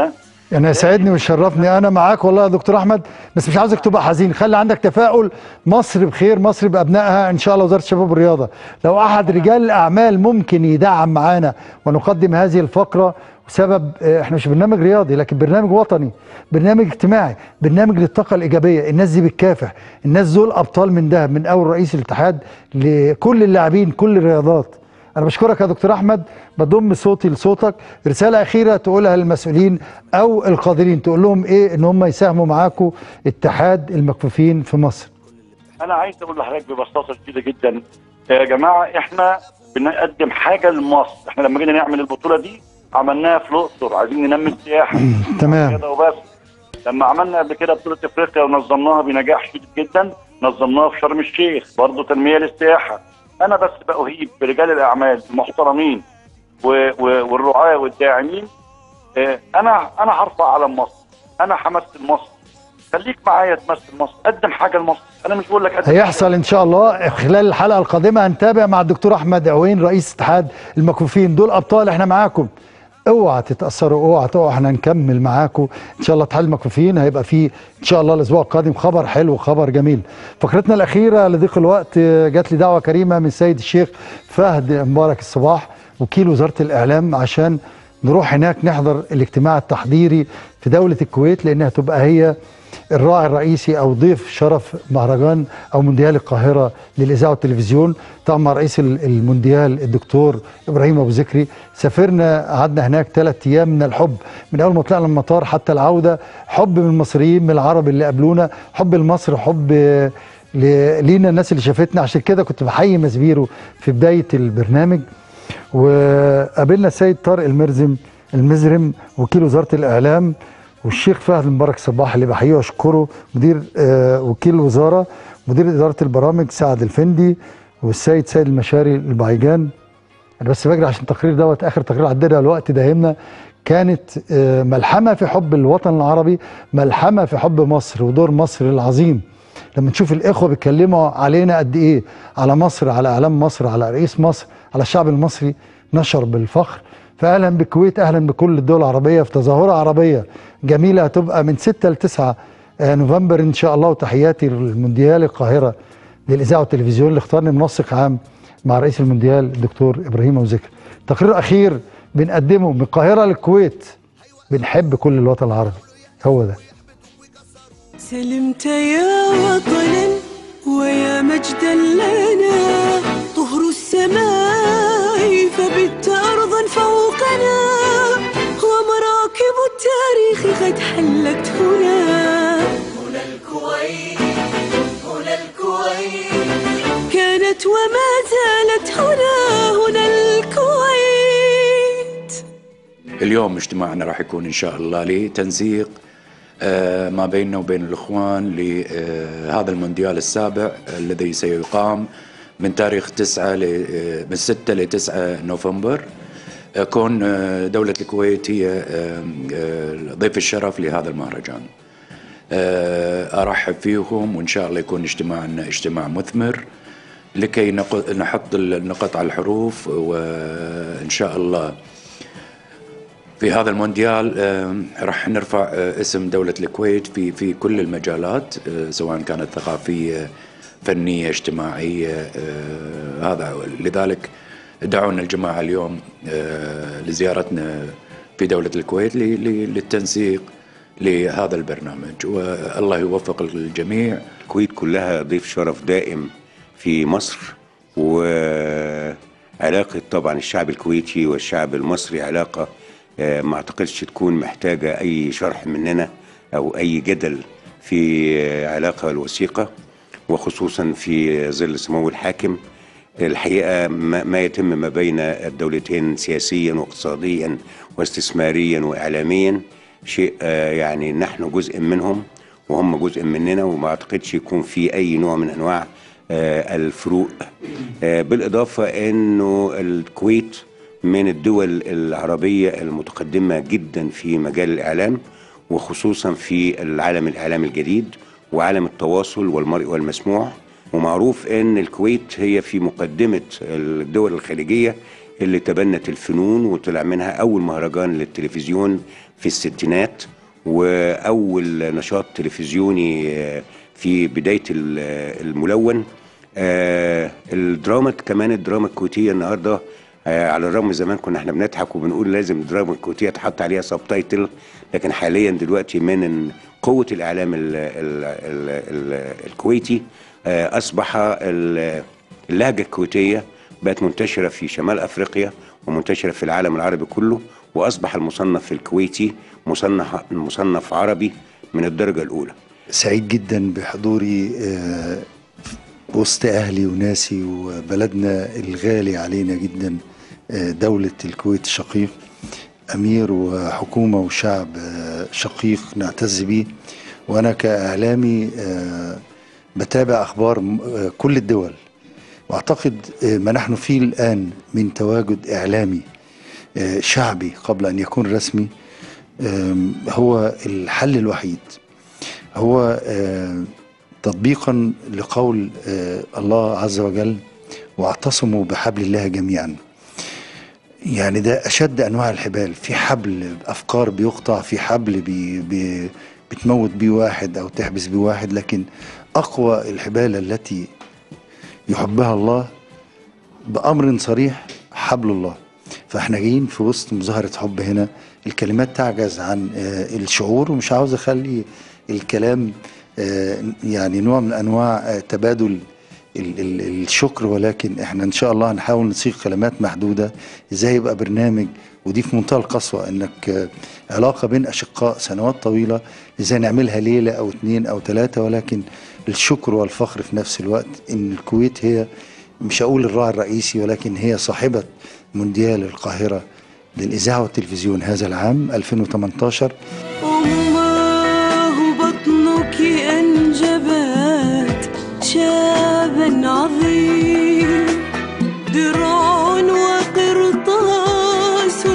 انا يسعدني ويشرفني انا معاك والله يا دكتور احمد بس مش عاوزك تبقى حزين خلي عندك تفاؤل مصر بخير مصر بابنائها ان شاء الله وزاره الشباب والرياضه لو احد رجال الاعمال ممكن يدعم معانا ونقدم هذه الفقره بسبب آه، احنا مش برنامج رياضي لكن برنامج وطني برنامج اجتماعي برنامج للطاقه الايجابيه الناس دي بتكافح الناس دول ابطال من ده من اول رئيس الاتحاد لكل اللاعبين كل الرياضات انا بشكرك يا دكتور احمد بضم صوتي لصوتك رساله اخيره تقولها للمسؤولين او القادرين تقول لهم ايه ان هم يساهموا معاكم اتحاد المكفوفين في مصر انا عايز اقول لحضرتك ببساطه شديده جدا يا جماعه احنا بنقدم حاجه لمصر احنا لما جينا نعمل البطوله دي عملناها في الاقصر عايزين ننمي السياحه تمام كده وبس لما عملنا قبل كده بطوله افريقيا ونظمناها بنجاح شديد جدا نظمناها في شرم الشيخ برضه تنميه للسياحه انا بس باهيب برجال الاعمال المحترمين و- و- والرعاه والداعمين آه، انا انا هرفع علم مصر انا همثل مصر خليك معايا تمثل مصر قدم حاجه لمصر انا مش بقول لك قدم هيحصل ان شاء الله خلال الحلقه القادمه هنتابع مع الدكتور احمد عوين رئيس اتحاد المكفوفين دول ابطال احنا معاكم اوعى تتاثروا اوعى تقعوا احنا نكمل معاكم ان شاء الله اتحاد المكفوفين هيبقى فيه ان شاء الله الاسبوع القادم خبر حلو خبر جميل فقرتنا الاخيره لضيق الوقت آه، جات لي دعوه كريمه من سيد الشيخ فهد مبارك الصباح وكيل وزاره الاعلام عشان نروح هناك نحضر الاجتماع التحضيري في دوله الكويت لانها تبقى هي الراعي الرئيسي او ضيف شرف مهرجان او مونديال القاهره للاذاعه والتلفزيون طبعا مع رئيس ال- المونديال الدكتور ابراهيم ابو ذكري سافرنا قعدنا هناك ثلاث ايام من الحب من اول ما طلعنا من المطار حتى العوده حب من المصريين من العرب اللي قابلونا حب لمصر حب ل- لينا الناس اللي شافتنا عشان كده كنت بحيي مسبيرو في بدايه البرنامج وقابلنا السيد طارق المرزم المزرم وكيل وزاره الاعلام والشيخ فهد مبارك صباح اللي بحييه واشكره مدير آه وكيل الوزاره مدير اداره البرامج سعد الفندي والسيد سيد المشاري البعيجان انا بس بجري عشان التقرير دوت اخر تقرير عدينا الوقت داهمنا كانت آه ملحمه في حب الوطن العربي ملحمه في حب مصر ودور مصر العظيم لما نشوف الاخوه بيتكلموا علينا قد ايه على مصر على اعلام مصر على رئيس مصر على الشعب المصري نشر بالفخر فاهلا بالكويت اهلا بكل الدول العربيه في تظاهره عربيه جميله هتبقى من 6 ل 9 آه، نوفمبر ان شاء الله وتحياتي للمونديال القاهره للاذاعه والتلفزيون اللي اختارني منسق عام مع رئيس المونديال الدكتور ابراهيم ابو ذكر تقرير اخير بنقدمه من القاهره للكويت بنحب كل الوطن العربي هو ده سلمت يا وطنا ويا مجدا لنا طهر السماء فبت أرضا فوقنا ومراكب التاريخ قد حلت هنا هنا الكويت هنا الكويت كانت وما زالت هنا هنا الكويت اليوم اجتماعنا راح يكون ان شاء الله لتنسيق آه، ما بيننا وبين الاخوان لهذا المونديال السابع الذي سيقام من تاريخ 9 ل آه، من 6 ل 9 نوفمبر آه، كون آه، دولة الكويت هي آه، آه، ضيف الشرف لهذا المهرجان آه، ارحب فيهم وان شاء الله يكون اجتماعنا اجتماع مثمر لكي نق- نحط النقط على الحروف وان شاء الله في هذا المونديال آم، راح نرفع آه، اسم دولة الكويت في في كل المجالات آه، سواء كانت ثقافية فنية اجتماعية آه، هذا لذلك دعونا الجماعة اليوم آه، لزيارتنا في دولة الكويت ل- ل- للتنسيق لهذا البرنامج والله يوفق الجميع الكويت كلها ضيف شرف دائم في مصر وعلاقة طبعا الشعب الكويتي والشعب المصري علاقة آه، ما اعتقدش تكون محتاجة أي شرح مننا أو أي جدل في آه، علاقة الوثيقة وخصوصا في ظل سمو الحاكم الحقيقة ما ما يتم ما بين الدولتين سياسيا واقتصاديا واستثماريا وإعلاميا شيء آه، يعني نحن جزء منهم وهم جزء مننا وما اعتقدش يكون في اي نوع من انواع آه، الفروق آه، بالاضافه انه الكويت من الدول العربيه المتقدمه جدا في مجال الاعلام وخصوصا في العالم الاعلامي الجديد وعالم التواصل والمرئي والمسموع ومعروف ان الكويت هي في مقدمه الدول الخليجيه اللي تبنت الفنون وطلع منها أول مهرجان للتلفزيون في الستينات وأول نشاط تلفزيوني آه، في بداية ال- الملون آه، الدراما كمان الدراما الكويتية النهاردة آه، على الرغم زمان كنا احنا بنضحك وبنقول لازم الدراما الكويتية تحط عليها سبتايتل لكن حاليا دلوقتي من قوة الإعلام ال ال ال ال الكويتي آه، أصبح ال- اللهجة الكويتية بقت منتشرة في شمال أفريقيا ومنتشرة في العالم العربي كله وأصبح المصنف الكويتي مصنف مصنف عربي من الدرجة الأولى سعيد جدا بحضوري آه، وسط أهلي وناسي وبلدنا الغالي علينا جدا آه، دولة الكويت الشقيق أمير وحكومة وشعب آه، شقيق نعتز بيه وأنا كإعلامي آه، بتابع أخبار م- آه، كل الدول وأعتقد آه، ما نحن فيه الآن من تواجد إعلامي آه، شعبي قبل أن يكون رسمي آم، هو الحل الوحيد هو آه، تطبيقا لقول آه، الله عز وجل واعتصموا بحبل الله جميعا يعني ده أشد أنواع الحبال في حبل أفكار بيقطع في حبل بي بي بتموت بيه واحد أو تحبس بيه واحد لكن أقوى الحبال التي يحبها الله بأمر صريح حبل الله فاحنا جايين في وسط مظاهرة حب هنا الكلمات تعجز عن آه، الشعور ومش عاوز اخلي الكلام آه، يعني نوع من انواع آه، تبادل ال- ال- الشكر ولكن احنا ان شاء الله هنحاول نصيغ كلمات محدودة ازاي يبقى برنامج ودي في منتهى القسوة انك آه، علاقة بين اشقاء سنوات طويلة ازاي نعملها ليلة او اتنين او تلاتة ولكن الشكر والفخر في نفس الوقت ان الكويت هي مش هقول الراعي الرئيسي ولكن هي صاحبة مونديال القاهرة للإذاعة والتلفزيون هذا العام 2018 أماه بطنك أنجبت شابا عظيم درع وقرطاس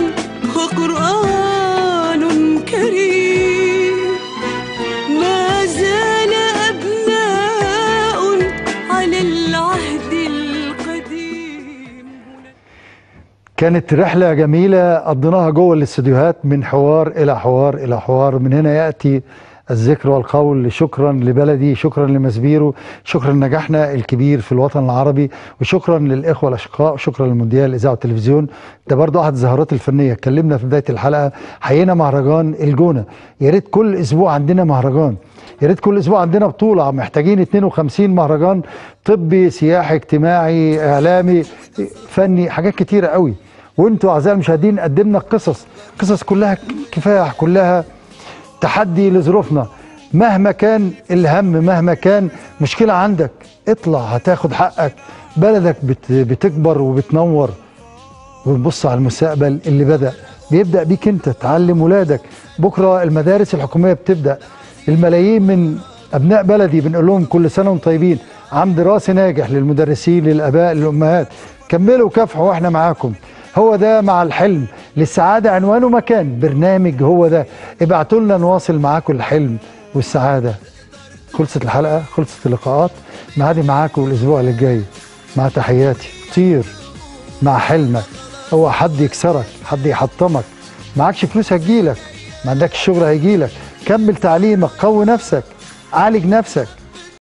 وقرآن كريم ما زال أبناء على العهد القديم كانت رحلة جميلة قضيناها جوه الاستديوهات من حوار إلى حوار إلى حوار من هنا يأتي الذكر والقول شكرا لبلدي شكرا لمسبيرو شكرا لنجاحنا الكبير في الوطن العربي وشكرا للإخوة الأشقاء وشكرا للمونديال الإذاعة والتلفزيون ده برضه أحد الظاهرات الفنية اتكلمنا في بداية الحلقة حيينا مهرجان الجونة يا ريت كل أسبوع عندنا مهرجان يا ريت كل اسبوع عندنا بطوله محتاجين 52 مهرجان طبي سياحي اجتماعي اعلامي فني حاجات كتيره قوي وانتوا اعزائي المشاهدين قدمنا قصص قصص كلها كفاح كلها تحدي لظروفنا مهما كان الهم مهما كان مشكله عندك اطلع هتاخد حقك بلدك بت بتكبر وبتنور ونبص على المستقبل اللي بدأ بيبدأ بيك انت تعلم ولادك بكرة المدارس الحكومية بتبدأ الملايين من أبناء بلدي بنقول لهم كل سنة وانتم طيبين عام دراسي ناجح للمدرسين للآباء للأمهات كملوا كافحوا واحنا معاكم هو ده مع الحلم للسعادة عنوان ومكان برنامج هو ده ابعتوا لنا نواصل معاكم الحلم والسعادة خلصت الحلقة خلصت اللقاءات معادي معاكم الأسبوع اللي جاي مع تحياتي طير مع حلمك هو حد يكسرك حد يحطمك معكش فلوس هتجيلك ما عندكش شغل هيجيلك كمل تعليمك قوي نفسك عالج نفسك